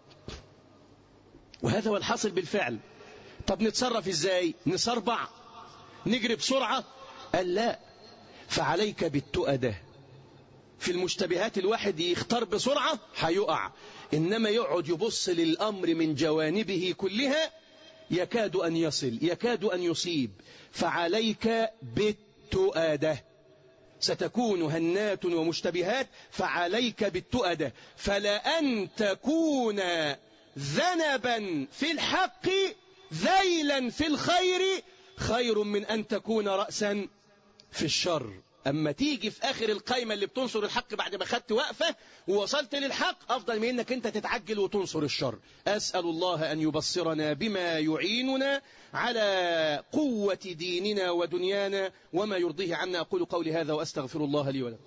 وهذا هو الحاصل بالفعل طب نتصرف ازاي نصربع نجري بسرعة قال لا فعليك بالتؤدة في المشتبهات الواحد يختار بسرعة هيقع إنما يقعد يبص للأمر من جوانبه كلها يكاد أن يصل يكاد أن يصيب فعليك بالتؤدة ستكون هنات ومشتبهات فعليك بالتؤدة فلا أن تكون ذنبا في الحق ذيلا في الخير خير من أن تكون رأسا في الشر أما تيجي في آخر القايمة اللي بتنصر الحق بعد ما خدت وقفة ووصلت للحق أفضل من أنك أنت تتعجل وتنصر الشر أسأل الله أن يبصرنا بما يعيننا على قوة ديننا ودنيانا وما يرضيه عنا أقول قولي هذا وأستغفر الله لي ولكم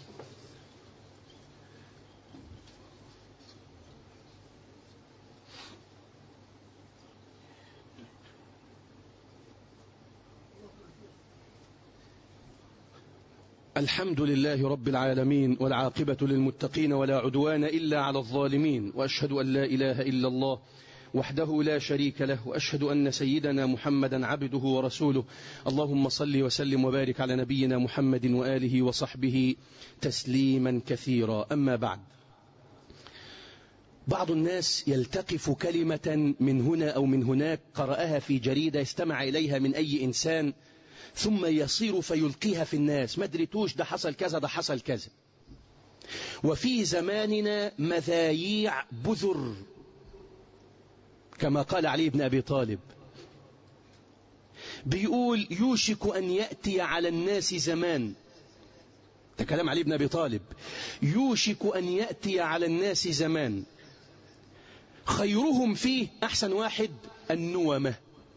الحمد لله رب العالمين والعاقبة للمتقين ولا عدوان إلا على الظالمين وأشهد أن لا إله إلا الله وحده لا شريك له وأشهد أن سيدنا محمدا عبده ورسوله اللهم صل وسلم وبارك على نبينا محمد وآله وصحبه تسليما كثيرا أما بعد بعض الناس يلتقف كلمة من هنا أو من هناك قرأها في جريدة استمع إليها من أي إنسان ثم يصير فيلقيها في الناس ما دريتوش ده حصل كذا ده حصل كذا وفي زماننا مذاييع بذر كما قال علي بن أبي طالب بيقول يوشك أن يأتي على الناس زمان ده كلام علي بن أبي طالب يوشك أن يأتي على الناس زمان خيرهم فيه أحسن واحد النومة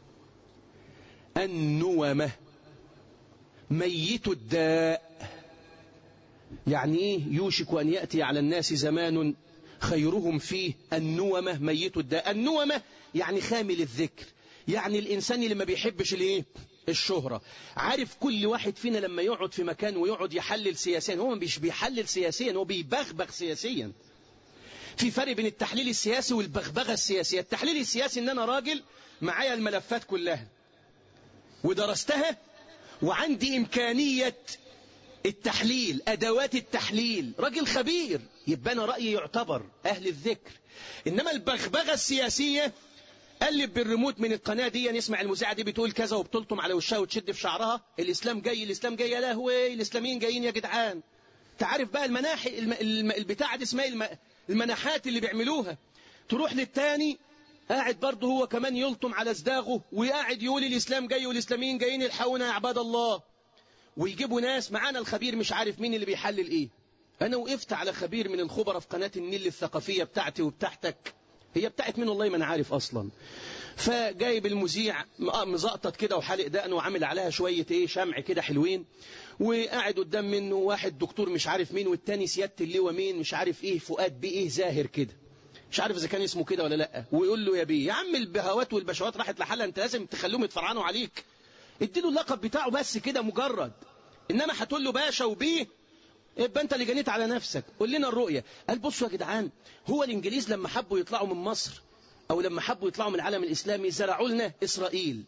النومة ميت الداء يعني ايه يوشك أن يأتي على الناس زمان خيرهم فيه النومة ميت الداء النومة يعني خامل الذكر يعني الإنسان اللي ما بيحبش الايه الشهرة عارف كل واحد فينا لما يقعد في مكان ويقعد يحلل سياسيا هو مش بيحلل سياسيا هو بيبغبغ سياسيا في فرق بين التحليل السياسي والبغبغة السياسية التحليل السياسي ان انا راجل معايا الملفات كلها ودرستها وعندي إمكانية التحليل أدوات التحليل راجل خبير يبقى أنا رأيي يعتبر أهل الذكر إنما البغبغة السياسية قلب بالريموت من القناة دي نسمع المذيعة دي بتقول كذا وبتلطم على وشها وتشد في شعرها الإسلام جاي الإسلام جاي يا لهوي الإسلاميين جايين يا جدعان تعرف بقى المناحي الم... الم... البتاعة دي اسمها الم... المناحات اللي بيعملوها تروح للتاني قاعد برضه هو كمان يلطم على صداغه وقاعد يقول الإسلام جاي والإسلاميين جايين الحقونا يا عباد الله ويجيبوا ناس معانا الخبير مش عارف مين اللي بيحلل ايه انا وقفت على خبير من الخبراء في قناة النيل الثقافية بتاعتي وبتاعتك هي بتاعت مين والله ما انا عارف اصلا فجايب المذيع مزقطط كده وحالق دقنه وعامل عليها شوية ايه شمع كده حلوين وقاعد قدام منه واحد دكتور مش عارف مين والتاني سيادة اللواء مين مش عارف ايه فؤاد بيه ايه زاهر كده مش عارف اذا كان اسمه كده ولا لا ويقول له يا بيه يا عم البهوات والبشوات راحت لحالها انت لازم تخليهم يتفرعنوا عليك اديله اللقب بتاعه بس كده مجرد انما هتقول له باشا وبيه يبقى انت اللي جنيت على نفسك قول لنا الرؤية قال بصوا يا جدعان هو الانجليز لما حبوا يطلعوا من مصر او لما حبوا يطلعوا من العالم الاسلامي زرعوا لنا اسرائيل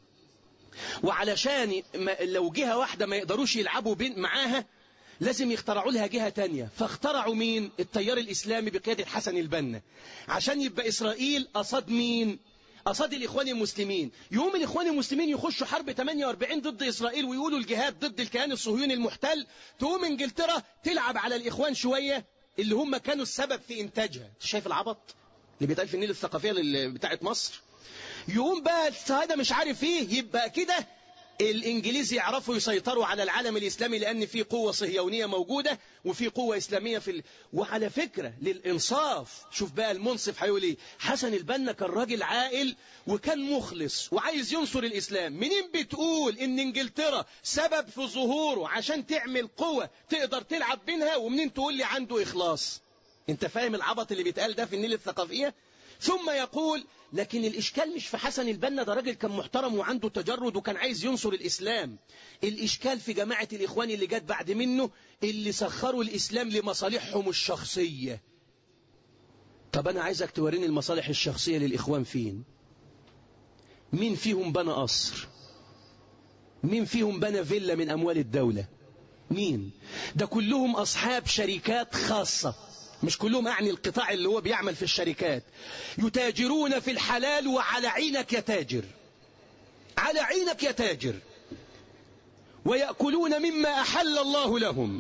وعلشان ما لو جهة واحدة ما يقدروش يلعبوا بين معاها لازم يخترعوا لها جهة تانية فاخترعوا مين التيار الإسلامي بقيادة حسن البنا عشان يبقى إسرائيل قصاد مين قصاد الإخوان المسلمين يوم الإخوان المسلمين يخشوا حرب 48 ضد إسرائيل ويقولوا الجهاد ضد الكيان الصهيوني المحتل تقوم إنجلترا تلعب على الإخوان شوية اللي هم كانوا السبب في إنتاجها شايف العبط اللي بيتقال في النيل الثقافية بتاعت مصر يقوم بقى السعادة مش عارف ايه يبقى كده الانجليز يعرفوا يسيطروا على العالم الاسلامي لان في قوة صهيونية موجودة وفي قوة اسلامية في ال... وعلى فكرة للانصاف شوف بقى المنصف هيقول ايه حسن البنا كان راجل عاقل وكان مخلص وعايز ينصر الاسلام منين بتقول ان انجلترا سبب في ظهوره عشان تعمل قوة تقدر تلعب بينها ومنين تقول لي عنده اخلاص انت فاهم العبط اللي بيتقال ده في النيل الثقافية ثم يقول لكن الإشكال مش في حسن البنا ده راجل كان محترم وعنده تجرد وكان عايز ينصر الإسلام الإشكال في جماعة الإخوان اللي جت بعد منه اللي سخروا الإسلام لمصالحهم الشخصية طب أنا عايزك توريني المصالح الشخصية للإخوان فين مين فيهم بنى قصر مين فيهم بنى فيلا من أموال الدولة مين ده كلهم أصحاب شركات خاصة مش كلهم أعني القطاع اللي هو بيعمل في الشركات يتاجرون في الحلال وعلى عينك يا تاجر على عينك يا تاجر ويأكلون مما أحل الله لهم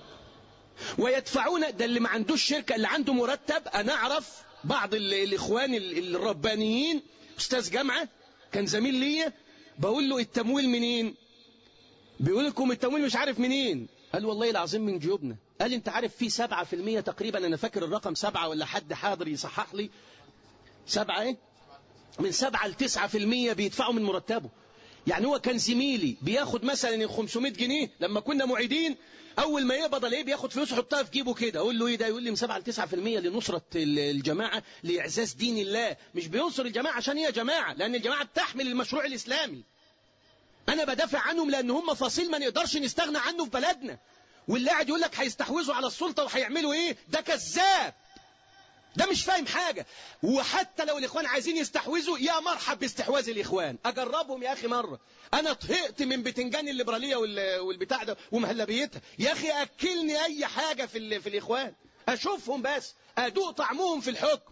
ويدفعون ده اللي ما عندوش شركة اللي عنده مرتب أنا أعرف بعض الإخوان الربانيين أستاذ جامعة كان زميل ليا بقول له التمويل منين بيقول لكم التمويل مش عارف منين قال والله العظيم من جيوبنا قال انت عارف في سبعة في المية تقريبا انا فاكر الرقم سبعة ولا حد حاضر يصحح لي سبعة ايه من سبعة لتسعة في المية بيدفعوا من مرتبه يعني هو كان زميلي بياخد مثلا ال 500 جنيه لما كنا معيدين اول ما يقبض الاقيه بياخد فلوس يحطها في جيبه كده اقول له ايه ده يقول لي من 7 ل 9% لنصره الجماعه لاعزاز دين الله مش بينصر الجماعه عشان هي جماعه لان الجماعه بتحمل المشروع الاسلامي انا بدافع عنهم لان هم فصيل ما نقدرش نستغنى عنه في بلدنا واللي قاعد يقول لك هيستحوذوا على السلطه وهيعملوا ايه ده كذاب ده مش فاهم حاجة وحتى لو الإخوان عايزين يستحوذوا يا مرحب باستحواذ الإخوان أجربهم يا أخي مرة أنا طهقت من بتنجان الليبرالية والبتاع ده ومهلبيتها يا أخي أكلني أي حاجة في, في الإخوان أشوفهم بس أدوق طعمهم في الحكم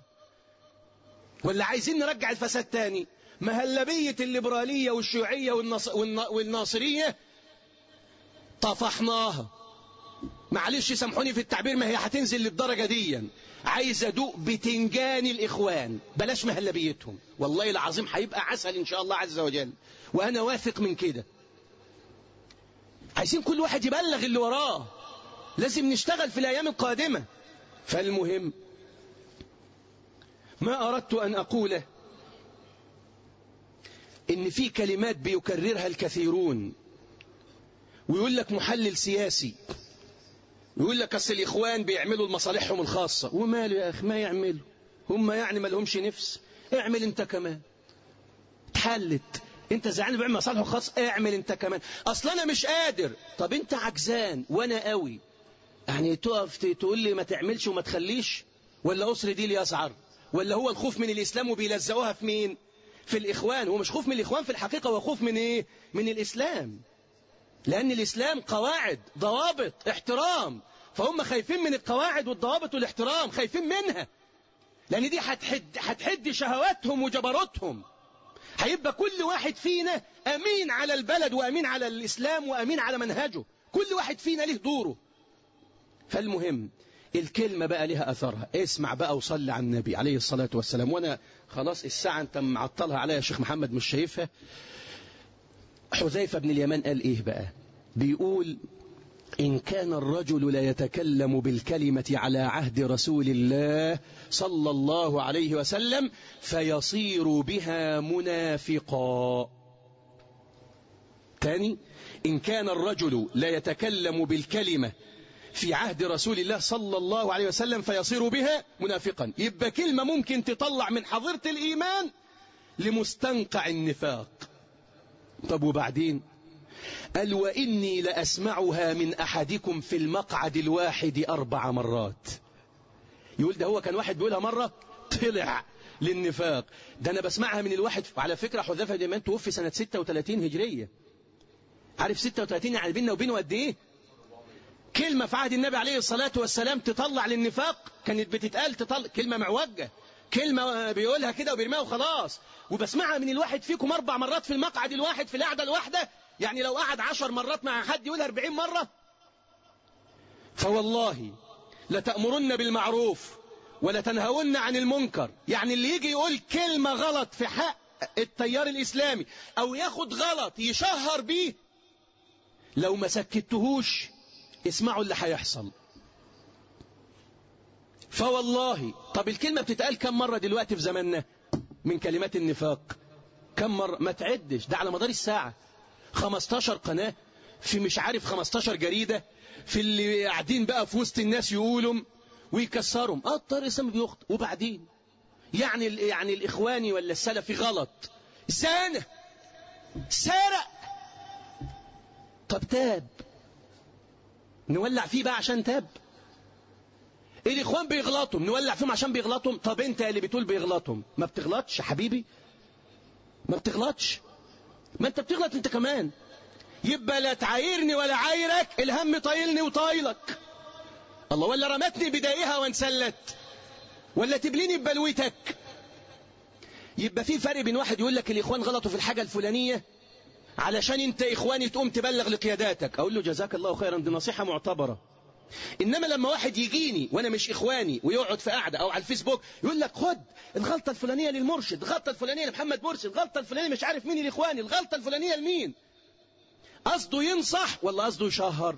ولا عايزين نرجع الفساد تاني مهلبية الليبرالية والشيوعية والنص... والناصرية طفحناها معلش سامحوني في التعبير ما هي هتنزل للدرجة دي عايز ادوق بتنجان الاخوان بلاش مهلبيتهم والله العظيم هيبقى عسل ان شاء الله عز وجل وانا واثق من كده عايزين كل واحد يبلغ اللي وراه لازم نشتغل في الايام القادمة فالمهم ما اردت ان اقوله ان في كلمات بيكررها الكثيرون ويقول لك محلل سياسي يقول لك اصل الاخوان بيعملوا لمصالحهم الخاصه وماله يا اخي ما يعملوا هم يعني ما لهمش نفس اعمل انت كمان اتحلت انت زعلان بيعمل مصالحه الخاص اعمل انت كمان اصل انا مش قادر طب انت عجزان وانا قوي يعني تقف تقول لي ما تعملش وما تخليش ولا اسر دي لي يسعر ولا هو الخوف من الاسلام وبيلزقوها في مين في الاخوان هو مش خوف من الاخوان في الحقيقه هو خوف من ايه من الاسلام لأن الإسلام قواعد ضوابط احترام فهم خايفين من القواعد والضوابط والاحترام خايفين منها لأن دي هتحد, هتحد شهواتهم وجبروتهم هيبقى كل واحد فينا أمين على البلد وأمين على الإسلام وأمين على منهجه كل واحد فينا له دوره فالمهم الكلمة بقى لها أثرها اسمع بقى وصلي على النبي عليه الصلاة والسلام وأنا خلاص الساعة أنت معطلها عليا يا شيخ محمد مش شايفها حذيفة بن اليمان قال إيه بقى بيقول إن كان الرجل لا يتكلم بالكلمة على عهد رسول الله صلى الله عليه وسلم فيصير بها منافقا تاني إن كان الرجل لا يتكلم بالكلمة في عهد رسول الله صلى الله عليه وسلم فيصير بها منافقا يبقى كلمة ممكن تطلع من حظيرة الإيمان لمستنقع النفاق طب وبعدين قال وإني لأسمعها من أحدكم في المقعد الواحد أربع مرات يقول ده هو كان واحد بيقولها مرة طلع للنفاق ده أنا بسمعها من الواحد على فكرة حذافة بن اليمان توفي سنة 36 هجرية عارف 36 يعني بيننا وبينه قد إيه كلمة في عهد النبي عليه الصلاة والسلام تطلع للنفاق كانت بتتقال تطلع كلمة معوجة كلمة بيقولها كده وبيرميها وخلاص وبسمعها من الواحد فيكم أربع مرات في المقعد الواحد في القعدة الواحدة يعني لو قعد عشر مرات مع حد يقولها أربعين مرة فوالله لتأمرن بالمعروف ولتنهون عن المنكر يعني اللي يجي يقول كلمة غلط في حق التيار الإسلامي أو ياخد غلط يشهر بيه لو ما سكتهوش اسمعوا اللي هيحصل فوالله طب الكلمة بتتقال كم مرة دلوقتي في زماننا من كلمات النفاق كم مرة ما تعدش ده على مدار الساعة 15 قناة في مش عارف 15 جريدة في اللي قاعدين بقى في وسط الناس يقولوا ويكسرهم اه الطارق الاسلامي بيخطئ وبعدين يعني يعني الاخواني ولا السلفي غلط زانه سرق طب تاب نولع فيه بقى عشان تاب الاخوان بيغلطوا نولع فيهم عشان بيغلطوا طب انت اللي بتقول بيغلطوا ما بتغلطش يا حبيبي ما بتغلطش ما انت بتغلط انت كمان يبقى لا تعايرني ولا عايرك الهم طايلني وطايلك الله ولا رمتني بدائها وانسلت ولا تبليني ببلوتك يبقى في فرق بين واحد يقول لك الاخوان غلطوا في الحاجه الفلانيه علشان انت اخواني تقوم تبلغ لقياداتك اقول له جزاك الله خيرا دي نصيحه معتبره انما لما واحد يجيني وانا مش اخواني ويقعد في قعده او على الفيسبوك يقول لك خد الغلطه الفلانيه للمرشد الغلطه الفلانيه لمحمد مرسي الغلطه الفلانيه مش عارف مين الاخواني الغلطه الفلانيه لمين قصده ينصح ولا قصده يشهر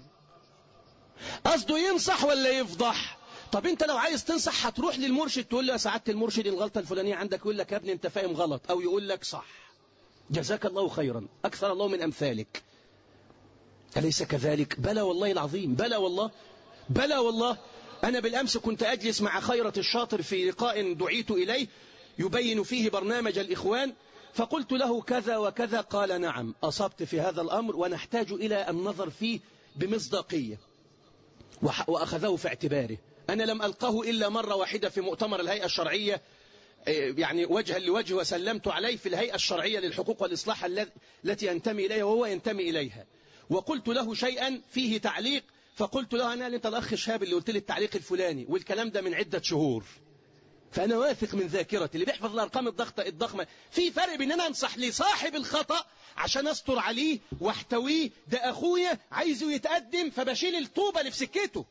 قصده ينصح ولا يفضح طب انت لو عايز تنصح هتروح للمرشد تقول له يا سعاده المرشد الغلطه الفلانيه عندك يقول لك يا ابني انت فاهم غلط او يقول لك صح جزاك الله خيرا اكثر الله من امثالك أليس كذلك بلى والله العظيم بلى والله بلى والله أنا بالأمس كنت أجلس مع خيرة الشاطر في لقاء دعيت إليه يبين فيه برنامج الإخوان فقلت له كذا وكذا قال نعم أصبت في هذا الأمر ونحتاج إلى النظر فيه بمصداقية وأخذه في اعتباره أنا لم ألقه إلا مرة واحدة في مؤتمر الهيئة الشرعية يعني وجها لوجه وسلمت عليه في الهيئة الشرعية للحقوق والإصلاح التي ينتمي إليها وهو ينتمي إليها وقلت له شيئا فيه تعليق فقلت له أنا أنت الأخ شهاب اللي قلت لي التعليق الفلاني والكلام ده من عدة شهور فأنا واثق من ذاكرتي اللي بيحفظ الأرقام الضغطة الضخمة في فرق بين أنا أنصح لصاحب الخطأ عشان أستر عليه واحتويه ده أخويا عايزه يتقدم فبشيل الطوبة اللي في سكته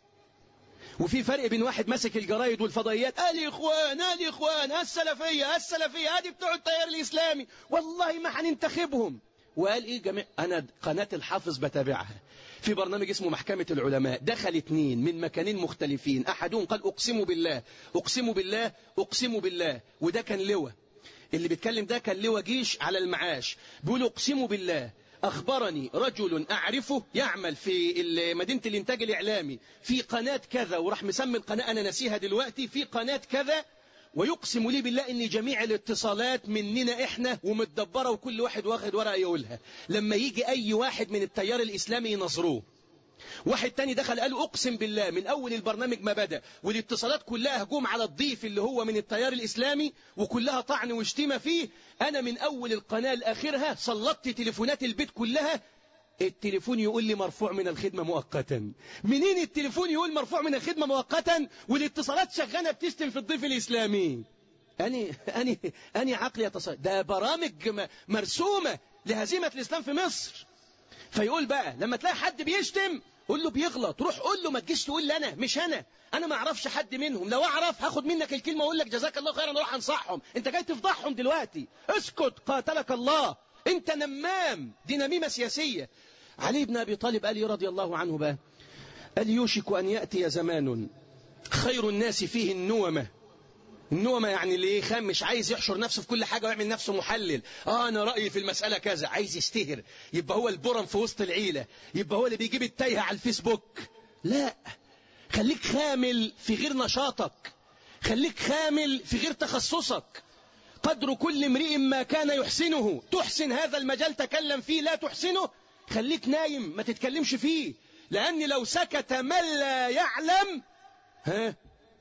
وفي فرق بين واحد ماسك الجرايد والفضائيات قال اخوان قال اخوان السلفيه السلفيه هذه بتوع التيار الاسلامي والله ما هننتخبهم وقال ايه جميع انا قناه الحافظ بتابعها في برنامج اسمه محكمة العلماء دخل اثنين من مكانين مختلفين أحدهم قال أقسم بالله أقسم بالله أقسم بالله وده كان لواء اللي بيتكلم ده كان لواء جيش على المعاش بيقول أقسم بالله أخبرني رجل أعرفه يعمل في مدينة الإنتاج الإعلامي في قناة كذا وراح مسمي القناة أنا نسيها دلوقتي في قناة كذا ويقسم لي بالله ان جميع الاتصالات مننا احنا ومتدبره وكل واحد واخد ورقه يقولها لما يجي اي واحد من التيار الاسلامي ينصروه واحد تاني دخل قال اقسم بالله من اول البرنامج ما بدا والاتصالات كلها هجوم على الضيف اللي هو من التيار الاسلامي وكلها طعن واشتمه فيه انا من اول القناه لاخرها سلطت تليفونات البيت كلها التليفون يقول لي مرفوع من الخدمة مؤقتا منين التليفون يقول مرفوع من الخدمة مؤقتا والاتصالات شغالة بتشتم في الضيف الإسلامي أني, أني, أني عقلي يتصل ده برامج مرسومة لهزيمة الإسلام في مصر فيقول بقى لما تلاقي حد بيشتم قول له بيغلط روح قول له ما تجيش تقول لي انا مش انا انا ما اعرفش حد منهم لو اعرف هاخد منك الكلمه واقول لك جزاك الله خيرا اروح انصحهم انت جاي تفضحهم دلوقتي اسكت قاتلك الله انت نمام دي نميمة سياسية علي بن أبي طالب قال رضي الله عنه بقى قال يوشك أن يأتي زمان خير الناس فيه النومة النومة يعني اللي خام مش عايز يحشر نفسه في كل حاجة ويعمل نفسه محلل اه انا رأيي في المسألة كذا عايز يستهر يبقى هو البرم في وسط العيلة يبقى هو اللي بيجيب التايهة على الفيسبوك لا خليك خامل في غير نشاطك خليك خامل في غير تخصصك قدر كل امرئ ما كان يحسنه تحسن هذا المجال تكلم فيه لا تحسنه خليك نايم ما تتكلمش فيه لأن لو سكت من لا يعلم ها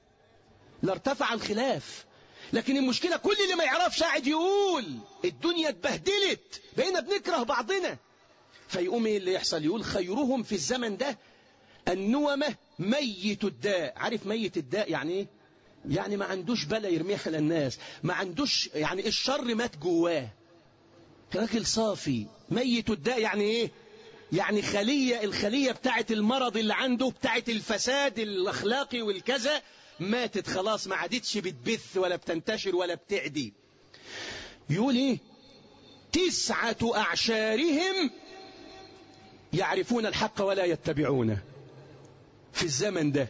لارتفع الخلاف لكن المشكلة كل اللي ما يعرفش قاعد يقول الدنيا اتبهدلت بقينا بنكره بعضنا فيقوم ايه اللي يحصل يقول خيرهم في الزمن ده النومة ميت الداء عارف ميت الداء يعني ايه يعني ما عندوش بلا يرميها على الناس ما عندوش يعني الشر مات جواه راجل صافي ميت الداء يعني ايه يعني خلية الخلية بتاعت المرض اللي عنده بتاعت الفساد الأخلاقي والكذا ماتت خلاص ما عادتش بتبث ولا بتنتشر ولا بتعدي يقول ايه تسعة أعشارهم يعرفون الحق ولا يتبعونه في الزمن ده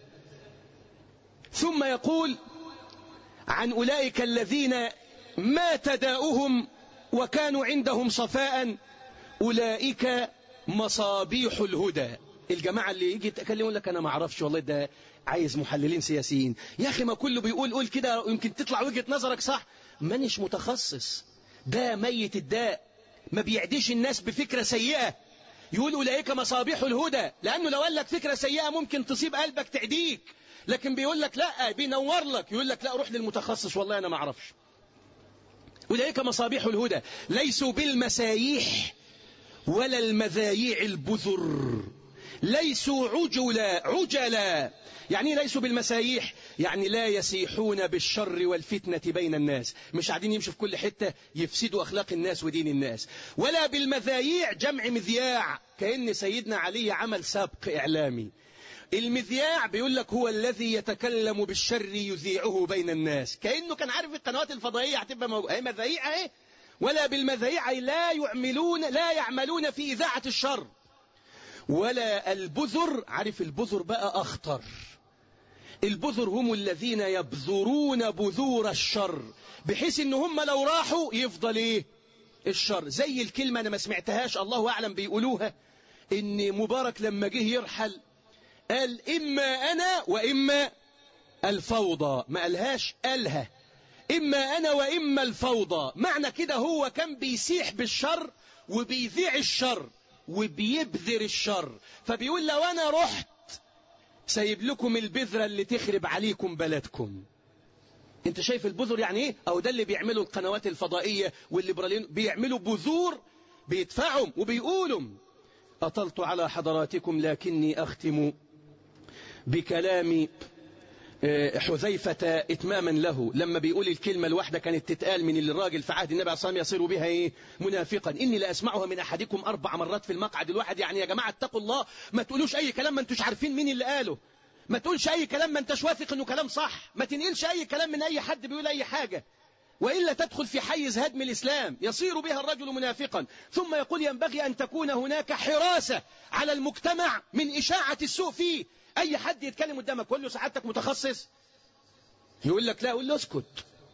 ثم يقول عن أولئك الذين مات داؤهم وكانوا عندهم صفاء أولئك مصابيح الهدى الجماعة اللي يجي يتكلم لك أنا ما أعرفش والله ده عايز محللين سياسيين يا أخي ما كله بيقول قول كده يمكن تطلع وجهة نظرك صح مانيش متخصص ده ميت الداء ما بيعديش الناس بفكرة سيئة يقول أولئك مصابيح الهدى لأنه لو قال لك فكرة سيئة ممكن تصيب قلبك تعديك لكن بيقول لك لا بينور لك يقول لك لا روح للمتخصص والله أنا ما أعرفش أولئك مصابيح الهدى ليسوا بالمسايح ولا المذايع البذر ليسوا عجلا عجلا يعني ليسوا بالمسايح يعني لا يسيحون بالشر والفتنة بين الناس مش قاعدين يمشوا في كل حتة يفسدوا أخلاق الناس ودين الناس ولا بالمذايع جمع مذياع كأن سيدنا علي عمل سبق إعلامي المذياع بيقول لك هو الذي يتكلم بالشر يذيعه بين الناس كأنه كان عارف القنوات الفضائية هتبقى موجودة هي مذايع اهي ولا بالمذايع لا يعملون لا يعملون في إذاعة الشر ولا البذر عارف البذر بقى أخطر البذر هم الذين يبذرون بذور الشر بحيث ان هم لو راحوا يفضل ايه الشر زي الكلمة انا ما سمعتهاش الله اعلم بيقولوها ان مبارك لما جه يرحل قال اما انا واما الفوضى ما قالهاش قالها اما انا واما الفوضى معنى كده هو كان بيسيح بالشر وبيذيع الشر وبيبذر الشر فبيقول لو انا رحت سايب لكم البذرة اللي تخرب عليكم بلدكم انت شايف البذر يعني ايه او ده اللي بيعملوا القنوات الفضائية والليبراليين بيعملوا بذور بيدفعوا وبيقولوا أطلت على حضراتكم لكني أختم بكلام حذيفة إتماما له لما بيقول الكلمة الواحدة كانت تتقال من الراجل في عهد النبي عليه الصلاة والسلام يصير بها إيه منافقا إني لأسمعها من أحدكم أربع مرات في المقعد الواحد يعني يا جماعة اتقوا الله ما تقولوش أي كلام ما انتوش عارفين مين اللي قاله ما تقولش أي كلام ما انتش واثق إنه كلام صح ما تنقلش أي كلام من أي حد بيقول أي حاجة وإلا تدخل في حيز هدم الإسلام يصير بها الرجل منافقا ثم يقول ينبغي أن تكون هناك حراسة على المجتمع من إشاعة السوء فيه أي حد يتكلم قدامك كله سعادتك متخصص يقول لك لا قول له اسكت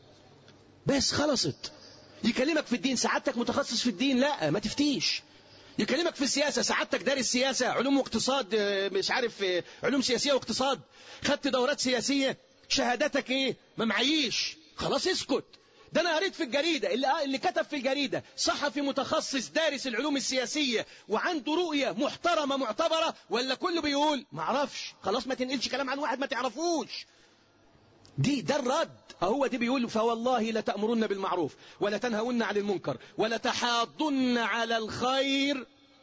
بس خلصت يكلمك في الدين سعادتك متخصص في الدين لا ما تفتيش يكلمك في السياسة سعادتك دارس سياسة علوم واقتصاد مش عارف علوم سياسية واقتصاد خدت دورات سياسية شهادتك ايه ما معيش خلاص اسكت ده انا قريت في الجريدة اللي, اللي كتب في الجريدة صحفي متخصص دارس العلوم السياسية وعنده رؤية محترمة معتبرة ولا كله بيقول معرفش خلاص ما تنقلش كلام عن واحد ما تعرفوش دي ده الرد هو دي بيقول فوالله لتأمرن بالمعروف ولا تنهون عن المنكر ولا تحاضن على الخير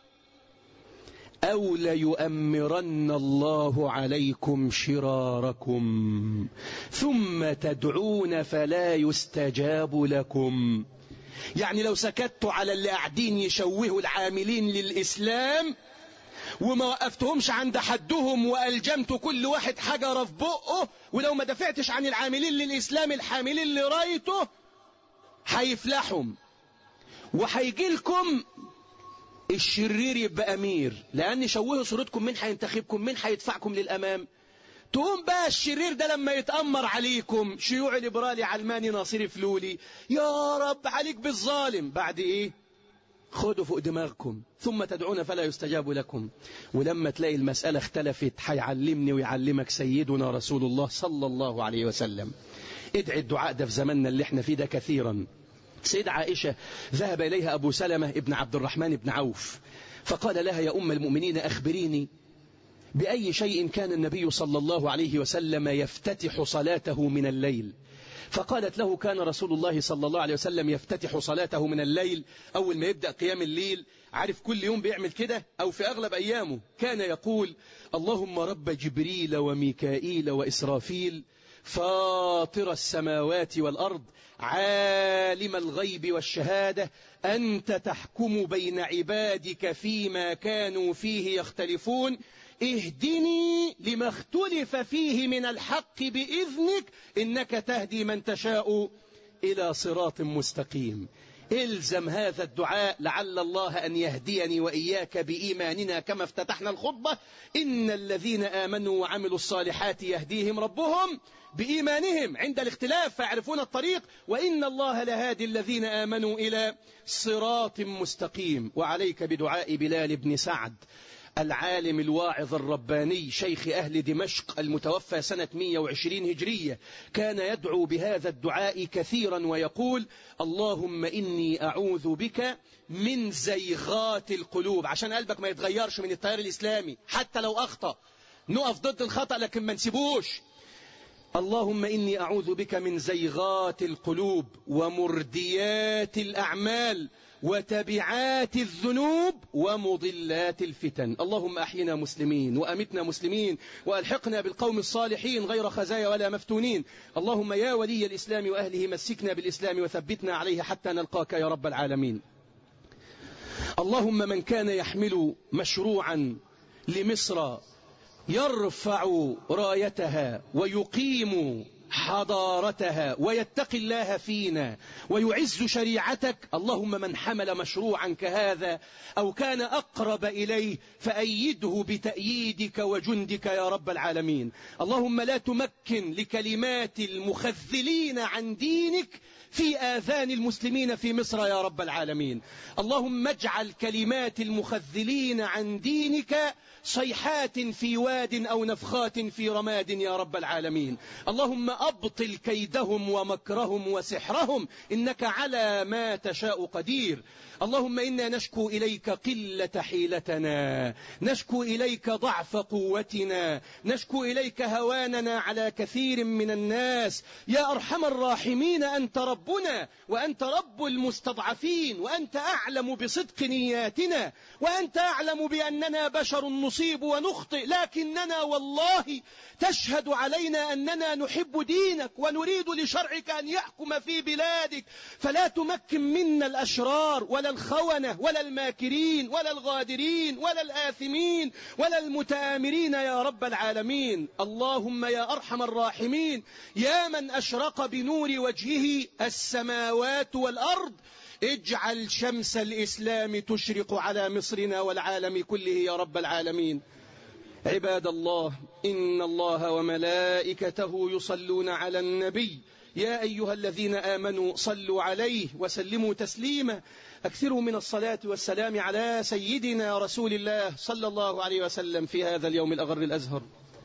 أو ليؤمرن الله عليكم شراركم ثم تدعون فلا يستجاب لكم يعني لو سكتوا على اللي قاعدين يشوهوا العاملين للإسلام وما وقفتهمش عند حدهم وألجمت كل واحد حجرة في بقه ولو ما دفعتش عن العاملين للإسلام الحاملين لرايته هيفلحهم وهيجي لكم الشرير يبقى أمير لأن شوهوا صورتكم من هينتخبكم من هيدفعكم للأمام تقوم بقى الشرير ده لما يتأمر عليكم شيوعي ليبرالي علماني ناصري فلولي يا رب عليك بالظالم بعد ايه خدوا فوق دماغكم ثم تدعون فلا يستجاب لكم ولما تلاقي المسألة اختلفت هيعلمني ويعلمك سيدنا رسول الله صلى الله عليه وسلم ادعي الدعاء ده في زماننا اللي احنا فيه ده كثيرا سيدة عائشة ذهب إليها أبو سلمة ابن عبد الرحمن بن عوف فقال لها يا أم المؤمنين أخبريني بأي شيء كان النبي صلى الله عليه وسلم يفتتح صلاته من الليل فقالت له كان رسول الله صلى الله عليه وسلم يفتتح صلاته من الليل أول ما يبدأ قيام الليل عارف كل يوم بيعمل كده أو في أغلب أيامه كان يقول اللهم رب جبريل وميكائيل وإسرافيل فاطر السماوات والأرض عالم الغيب والشهادة أنت تحكم بين عبادك فيما كانوا فيه يختلفون اهدني لما اختلف فيه من الحق بإذنك إنك تهدي من تشاء إلى صراط مستقيم الزم هذا الدعاء لعل الله أن يهديني وإياك بإيماننا كما افتتحنا الخطبة إن الذين آمنوا وعملوا الصالحات يهديهم ربهم بإيمانهم عند الاختلاف فيعرفون الطريق وإن الله لهادي الذين آمنوا إلى صراط مستقيم وعليك بدعاء بلال بن سعد العالم الواعظ الرباني شيخ أهل دمشق المتوفى سنة 120 هجرية كان يدعو بهذا الدعاء كثيرا ويقول اللهم إني أعوذ بك من زيغات القلوب عشان قلبك ما يتغيرش من التيار الإسلامي حتى لو أخطأ نقف ضد الخطأ لكن ما نسيبوش اللهم إني أعوذ بك من زيغات القلوب ومرديات الأعمال وتبعات الذنوب ومضلات الفتن اللهم أحينا مسلمين وأمتنا مسلمين وألحقنا بالقوم الصالحين غير خزايا ولا مفتونين اللهم يا ولي الإسلام وأهله مسكنا بالإسلام وثبتنا عليه حتى نلقاك يا رب العالمين اللهم من كان يحمل مشروعا لمصر يرفع رايتها ويقيم حضارتها ويتقي الله فينا ويعز شريعتك اللهم من حمل مشروعا كهذا أو كان أقرب إليه فأيده بتأييدك وجندك يا رب العالمين اللهم لا تمكن لكلمات المخذلين عن دينك في آذان المسلمين في مصر يا رب العالمين اللهم اجعل كلمات المخذلين عن دينك صيحات في واد أو نفخات في رماد يا رب العالمين اللهم أبطل كيدهم ومكرهم وسحرهم إنك على ما تشاء قدير اللهم إنا نشكو إليك قلة حيلتنا نشكو إليك ضعف قوتنا نشكو إليك هواننا على كثير من الناس يا أرحم الراحمين أنت ربنا وأنت رب المستضعفين وأنت أعلم بصدق نياتنا وأنت أعلم بأننا بشر نصيب ونخطئ لكننا والله تشهد علينا أننا نحب دينك ونريد لشرعك أن يحكم في بلادك فلا تمكن منا الأشرار ولا الخونة ولا الماكرين ولا الغادرين ولا الآثمين ولا المتآمرين يا رب العالمين اللهم يا أرحم الراحمين يا من أشرق بنور وجهه السماوات والأرض اجعل شمس الإسلام تشرق على مصرنا والعالم كله يا رب العالمين عباد الله إن الله وملائكته يصلون على النبي يا أيها الذين آمنوا صلوا عليه وسلموا تسليما أكثروا من الصلاة والسلام على سيدنا رسول الله صلى الله عليه وسلم في هذا اليوم الأغر الأزهر